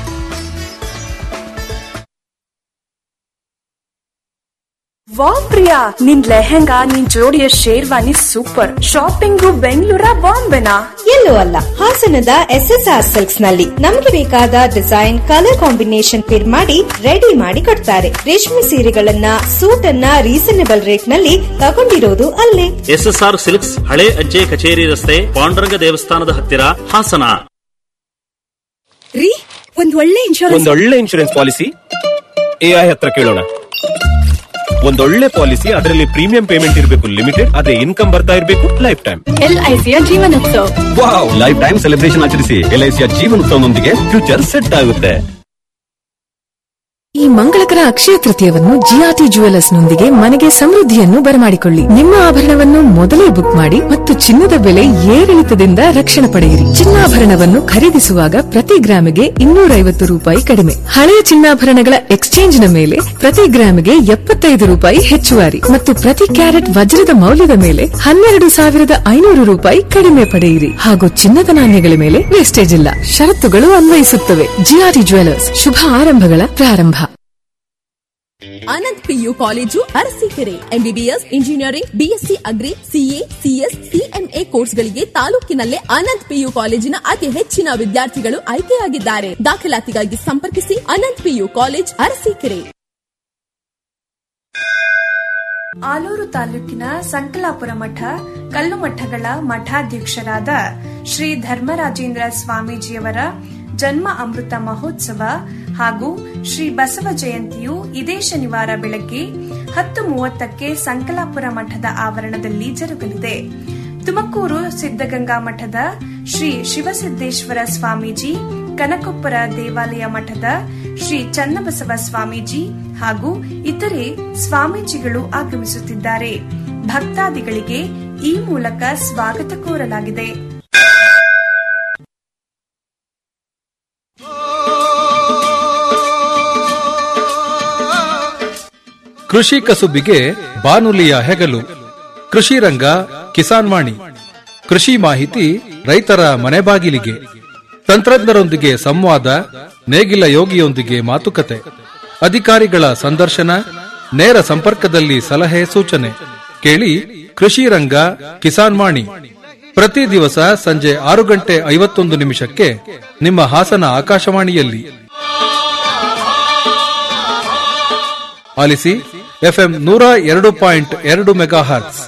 ವಾವ್ ಪ್ರಿಯಾ ನಿನ್ ಲೆಹೆಂಗಾ ನಿನ್ ಜೋಡಿಯ ಶೇರ್ವಾನಿ ಸೂಪರ್ ಶಾಪಿಂಗು ಬೆಂಗಳೂರ ಬಾಂಬೆನಾ ಎಲ್ಲೂ ಅಲ್ಲ ಹಾಸನದ ಎಸ್ ಎಸ್ ಆರ್ ಸಿಲ್ಕ್ಸ್ ನಲ್ಲಿ ನಮಗೆ ಬೇಕಾದ ಡಿಸೈನ್ ಕಲರ್ ಕಾಂಬಿನೇಷನ್ ಫಿಟ್ ಮಾಡಿ ರೆಡಿ ಮಾಡಿ ಕೊಡ್ತಾರೆ ರೇಷ್ಮೆ ಸೀರೆಗಳನ್ನ ಸೂಟ್ ಅನ್ನ ರೀಸನೇಬಲ್ ರೇಟ್ ನಲ್ಲಿ ತಗೊಂಡಿರೋದು ಅಲ್ಲೇ ಎಸ್ಎಸ್ಆರ್ ಸಿಲ್ಕ್ಸ್ ಹಳೆ ಅಜ್ಜೆ ಕಚೇರಿ ರಸ್ತೆ ಪಾಂಡುರಂಗ ದೇವಸ್ಥಾನದ ಹತ್ತಿರ ಹಾಸನ ರೀ ಒಂದ್ ಒಳ್ಳೆ ಇನ್ಶೂರೆನ್ಸ್ ಒಂದೊಳ್ಳೆ ಇನ್ಶೂರೆನ್ಸ್ ಪಾಲಿಸಿ ಎಐ ಹತ್ರ ಕೇಳೋಣ ಒಂದೊಳ್ಳೆ ಪಾಲಿಸಿ ಅದರಲ್ಲಿ ಪ್ರೀಮಿಯಂ ಪೇಮೆಂಟ್ ಇರಬೇಕು ಲಿಮಿಟೆಡ್ ಅದೇ ಇನ್ಕಮ್ ಬರ್ತಾ ಇರಬೇಕು ಲೈಫ್ ಟೈಮ್ ಎಲ್ಐಸಿಯ ಜೀವನೋತ್ಸವ ವಾವ್ ಲೈಫ್ ಟೈಮ್ ಸೆಲೆಬ್ರೇಷನ್ ಆಚರಿಸಿ ಎಲ್ಐಸಿಯ ಜೀವನೋತ್ಸವನೊಂದಿಗೆ ಫ್ಯೂಚರ್ ಸೆಟ್ ಆಗುತ್ತೆ ಈ ಮಂಗಳಕರ ಅಕ್ಷಯ ತೃತೀಯವನ್ನು ಜಿಆರ್ಟಿ ಜುವೆಲ್ಲರ್ಸ್ ನೊಂದಿಗೆ ಮನೆಗೆ ಸಮೃದ್ಧಿಯನ್ನು ಬರಮಾಡಿಕೊಳ್ಳಿ ನಿಮ್ಮ ಆಭರಣವನ್ನು ಮೊದಲೇ ಬುಕ್ ಮಾಡಿ ಮತ್ತು ಚಿನ್ನದ ಬೆಲೆ ಏರಿಳಿತದಿಂದ ರಕ್ಷಣೆ ಪಡೆಯಿರಿ ಚಿನ್ನಾಭರಣವನ್ನು ಖರೀದಿಸುವಾಗ ಪ್ರತಿ ಗ್ರಾಮಿಗೆ ಇನ್ನೂರೈವತ್ತು ರೂಪಾಯಿ ಕಡಿಮೆ ಹಳೆಯ ಚಿನ್ನಾಭರಣಗಳ ಎಕ್ಸ್ಚೇಂಜ್ನ ಮೇಲೆ ಪ್ರತಿ ಗ್ರಾಮಿಗೆ ಎಪ್ಪತ್ತೈದು ರೂಪಾಯಿ ಹೆಚ್ಚುವರಿ ಮತ್ತು ಪ್ರತಿ ಕ್ಯಾರೆಟ್ ವಜ್ರದ ಮೌಲ್ಯದ ಮೇಲೆ ಹನ್ನೆರಡು ಸಾವಿರದ ಐನೂರು ರೂಪಾಯಿ ಕಡಿಮೆ ಪಡೆಯಿರಿ ಹಾಗೂ ಚಿನ್ನದ ನಾಣ್ಯಗಳ ಮೇಲೆ ವೇಸ್ಟೇಜ್ ಇಲ್ಲ ಷರತ್ತುಗಳು ಅನ್ವಯಿಸುತ್ತವೆ ಜಿಆರ್ಟಿ ಜುವೆಲ್ಲರ್ಸ್ ಶುಭ ಆರಂಭಗಳ ಪ್ರಾರಂಭ Anant PU college Arasikere MBBS engineering BSc agri CA CS CMA ಕೋರ್ಸ್ಗಳಿಗೆ ತಾಲೂಕಿನಲ್ಲೇ ಅನಂತ್ ಪಿಯು ಕಾಲೇಜಿನ ಅತಿ ಹೆಚ್ಚಿನ ವಿದ್ಯಾರ್ಥಿಗಳು ಆಯ್ಕೆಯಾಗಿದ್ದಾರೆ ದಾಖಲಾತಿಗಾಗಿ ಸಂಪರ್ಕಿಸಿ ಅನಂತ್ ಪಿಯು ಕಾಲೇಜ್ ಅರಸೀಕೆರೆ ಆಲೂರು ತಾಲೂಕಿನ ಸಂಕಲಾಪುರ ಮಠ ಕಲ್ಲು ಮಠಗಳ ಮಠಾಧ್ಯಕ್ಷರಾದ ಶ್ರೀ ಧರ್ಮರಾಜೇಂದ್ರ ಸ್ವಾಮೀಜಿಯವರ ಜನ್ಮ ಅಮೃತ ಮಹೋತ್ಸವ ಹಾಗೂ ಶ್ರೀ ಬಸವ ಜಯಂತಿಯು ಇದೇ ಶನಿವಾರ ಬೆಳಗ್ಗೆ ಹತ್ತು ಮೂವತ್ತಕ್ಕೆ ಸಂಕಲಾಪುರ ಮಠದ ಆವರಣದಲ್ಲಿ ಜರುಗಲಿದೆ ತುಮಕೂರು ಸಿದ್ದಗಂಗಾ ಮಠದ ಶ್ರೀ ಶಿವಸಿದ್ದೇಶ್ವರ ಸ್ವಾಮೀಜಿ ಕನಕೊಪ್ಪರ ದೇವಾಲಯ ಮಠದ ಶ್ರೀ ಚನ್ನಬಸವ ಸ್ವಾಮೀಜಿ ಹಾಗೂ ಇತರೆ ಸ್ವಾಮೀಜಿಗಳು ಆಗಮಿಸುತ್ತಿದ್ದಾರೆ ಭಕ್ತಾದಿಗಳಿಗೆ ಈ ಮೂಲಕ ಸ್ವಾಗತ ಕೋರಲಾಗಿದೆ ಕೃಷಿ ಕಸುಬಿಗೆ ಬಾನುಲಿಯ ಹೆಗಲು ಕೃಷಿ ರಂಗ ಕಿಸಾನ್ ವಾಣಿ ಕೃಷಿ ಮಾಹಿತಿ ರೈತರ ಮನೆ ಬಾಗಿಲಿಗೆ ತಂತ್ರಜ್ಞರೊಂದಿಗೆ ಸಂವಾದ ನೇಗಿಲ ಯೋಗಿಯೊಂದಿಗೆ ಮಾತುಕತೆ ಅಧಿಕಾರಿಗಳ ಸಂದರ್ಶನ ನೇರ ಸಂಪರ್ಕದಲ್ಲಿ ಸಲಹೆ ಸೂಚನೆ ಕೇಳಿ ಕೃಷಿ ರಂಗ ಕಿಸಾನ್ ವಾಣಿ ಪ್ರತಿ ದಿವಸ ಸಂಜೆ ಆರು ಗಂಟೆ ಐವತ್ತೊಂದು ನಿಮಿಷಕ್ಕೆ ನಿಮ್ಮ ಹಾಸನ ಆಕಾಶವಾಣಿಯಲ್ಲಿ ಆಲಿಸಿ ಎಫ್ಎಂ ನೂರ ಎರಡು ಪಾಯಿಂಟ್ ಎರಡು ಮೆಗಾ ಹರ್ಟ್ಸ್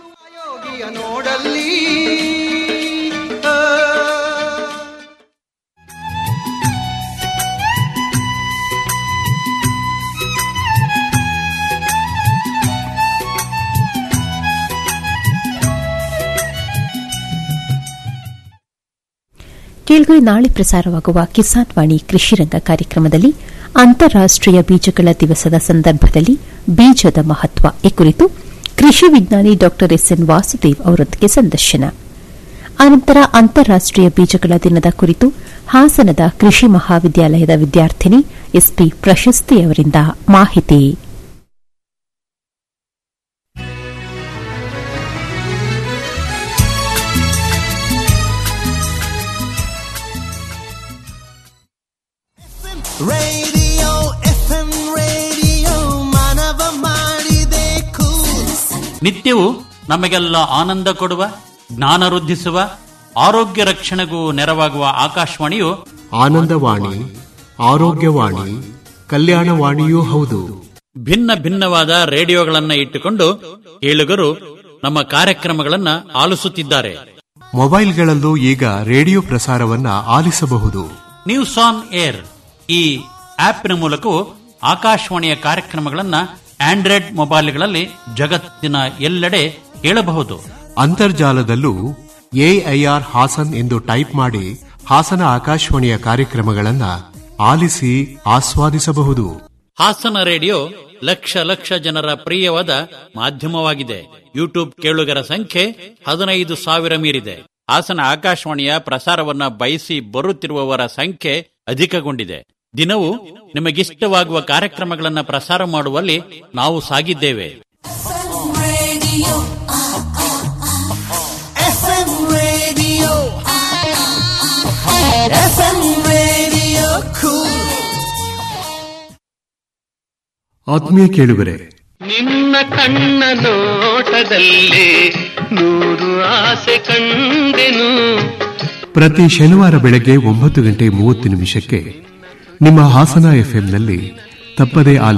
ಕೇಳ್ಗುರಿ ನಾಳೆ ಪ್ರಸಾರವಾಗುವ ಕಿಸಾನ್ ವಾಣಿ ಕೃಷಿರಂಗ ಕಾರ್ಯಕ್ರಮದಲ್ಲಿ ಅಂತಾರಾಷ್ಟೀಯ ಬೀಜಗಳ ದಿವಸದ ಸಂದರ್ಭದಲ್ಲಿ ಬೀಜದ ಮಹತ್ವ ಈ ಕುರಿತು ಕೃಷಿ ವಿಜ್ಞಾನಿ ಡಾ ಎಸ್ ಎನ್ ವಾಸುದೇವ್ ಅವರೊಂದಿಗೆ ಸಂದರ್ಶನ ಅನಂತರ ಅಂತಾರಾಷ್ಟೀಯ ಬೀಜಗಳ ದಿನದ ಕುರಿತು ಹಾಸನದ ಕೃಷಿ ಮಹಾವಿದ್ಯಾಲಯದ ವಿದ್ಯಾರ್ಥಿನಿ ಎಸ್ಪಿ ಪ್ರಶಸ್ತಿ ಅವರಿಂದ ಮಾಹಿತಿ ರೇಡಿಯೋ ಎಫ್ಎಂ ರೇಡಿಯೋ ಮಾನವ ಮಾಡಿದೆ ಕೂಲ್ ನಿತ್ಯವೂ ನಮಗೆಲ್ಲ ಆನಂದ ಕೊಡುವ ಜ್ಞಾನ ವೃದ್ಧಿಸುವ ಆರೋಗ್ಯ ರಕ್ಷಣೆಗೂ ನೆರವಾಗುವ ಆಕಾಶವಾಣಿಯು ಆನಂದವಾಣಿ ಆರೋಗ್ಯವಾಣಿ ಕಲ್ಯಾಣವಾಣಿಯೂ ಹೌದು ಭಿನ್ನ ಭಿನ್ನವಾದ ರೇಡಿಯೋಗಳನ್ನ ಇಟ್ಟುಕೊಂಡು ಕೇಳುಗರು ನಮ್ಮ ಕಾರ್ಯಕ್ರಮಗಳನ್ನ ಆಲಿಸುತ್ತಿದ್ದಾರೆ ಮೊಬೈಲ್ಗಳಲ್ಲೂ ಈಗ ರೇಡಿಯೋ ಪ್ರಸಾರವನ್ನ ಆಲಿಸಬಹುದು ನ್ಯೂಸ್ ಆನ್ ಏರ್ ಈ ಆಪ್ನ ಮೂಲಕವೂ ಆಕಾಶವಾಣಿಯ ಕಾರ್ಯಕ್ರಮಗಳನ್ನ ಆಂಡ್ರಾಯ್ಡ್ ಮೊಬೈಲ್ಗಳಲ್ಲಿ ಜಗತ್ತಿನ ಎಲ್ಲೆಡೆ ಕೇಳಬಹುದು ಅಂತರ್ಜಾಲದಲ್ಲೂ ಎಐಆರ್ ಹಾಸನ್ ಎಂದು ಟೈಪ್ ಮಾಡಿ ಹಾಸನ ಆಕಾಶವಾಣಿಯ ಕಾರ್ಯಕ್ರಮಗಳನ್ನ ಆಲಿಸಿ ಆಸ್ವಾದಿಸಬಹುದು ಹಾಸನ ರೇಡಿಯೋ ಲಕ್ಷ ಲಕ್ಷ ಜನರ ಪ್ರಿಯವಾದ ಮಾಧ್ಯಮವಾಗಿದೆ ಯೂಟ್ಯೂಬ್ ಕೇಳುಗರ ಸಂಖ್ಯೆ ಹದಿನೈದು ಸಾವಿರ ಮೀರಿದೆ ಹಾಸನ ಆಕಾಶವಾಣಿಯ ಪ್ರಸಾರವನ್ನ ಬಯಸಿ ಬರುತ್ತಿರುವವರ ಸಂಖ್ಯೆ ಅಧಿಕಗೊಂಡಿದೆ ದಿನವೂ ನಿಮಗಿಷ್ಟವಾಗುವ ಕಾರ್ಯಕ್ರಮಗಳನ್ನು ಪ್ರಸಾರ ಮಾಡುವಲ್ಲಿ ನಾವು ಸಾಗಿದ್ದೇವೆ FM radio. FM radio cool. ಆತ್ಮೀಯ ಕೇಳುಗರೆ ನಿನ್ನ ಕಣ್ಣ ನೋಟದಲ್ಲಿ ನೂರು ಆಸೆ ಕಂಡೆನು ಪ್ರತಿ ಶನಿವಾರ ಬೆಳಗ್ಗೆ ಒಂಬತ್ತು ಗಂಟೆ ಮೂವತ್ತು ನಿಮಿಷಕ್ಕೆ ನಿಮ್ಮ ಹಾಸನ ಎಫ್ಎಂನಲ್ಲಿ ತಪ್ಪದೇ ಆಲಿಸಿ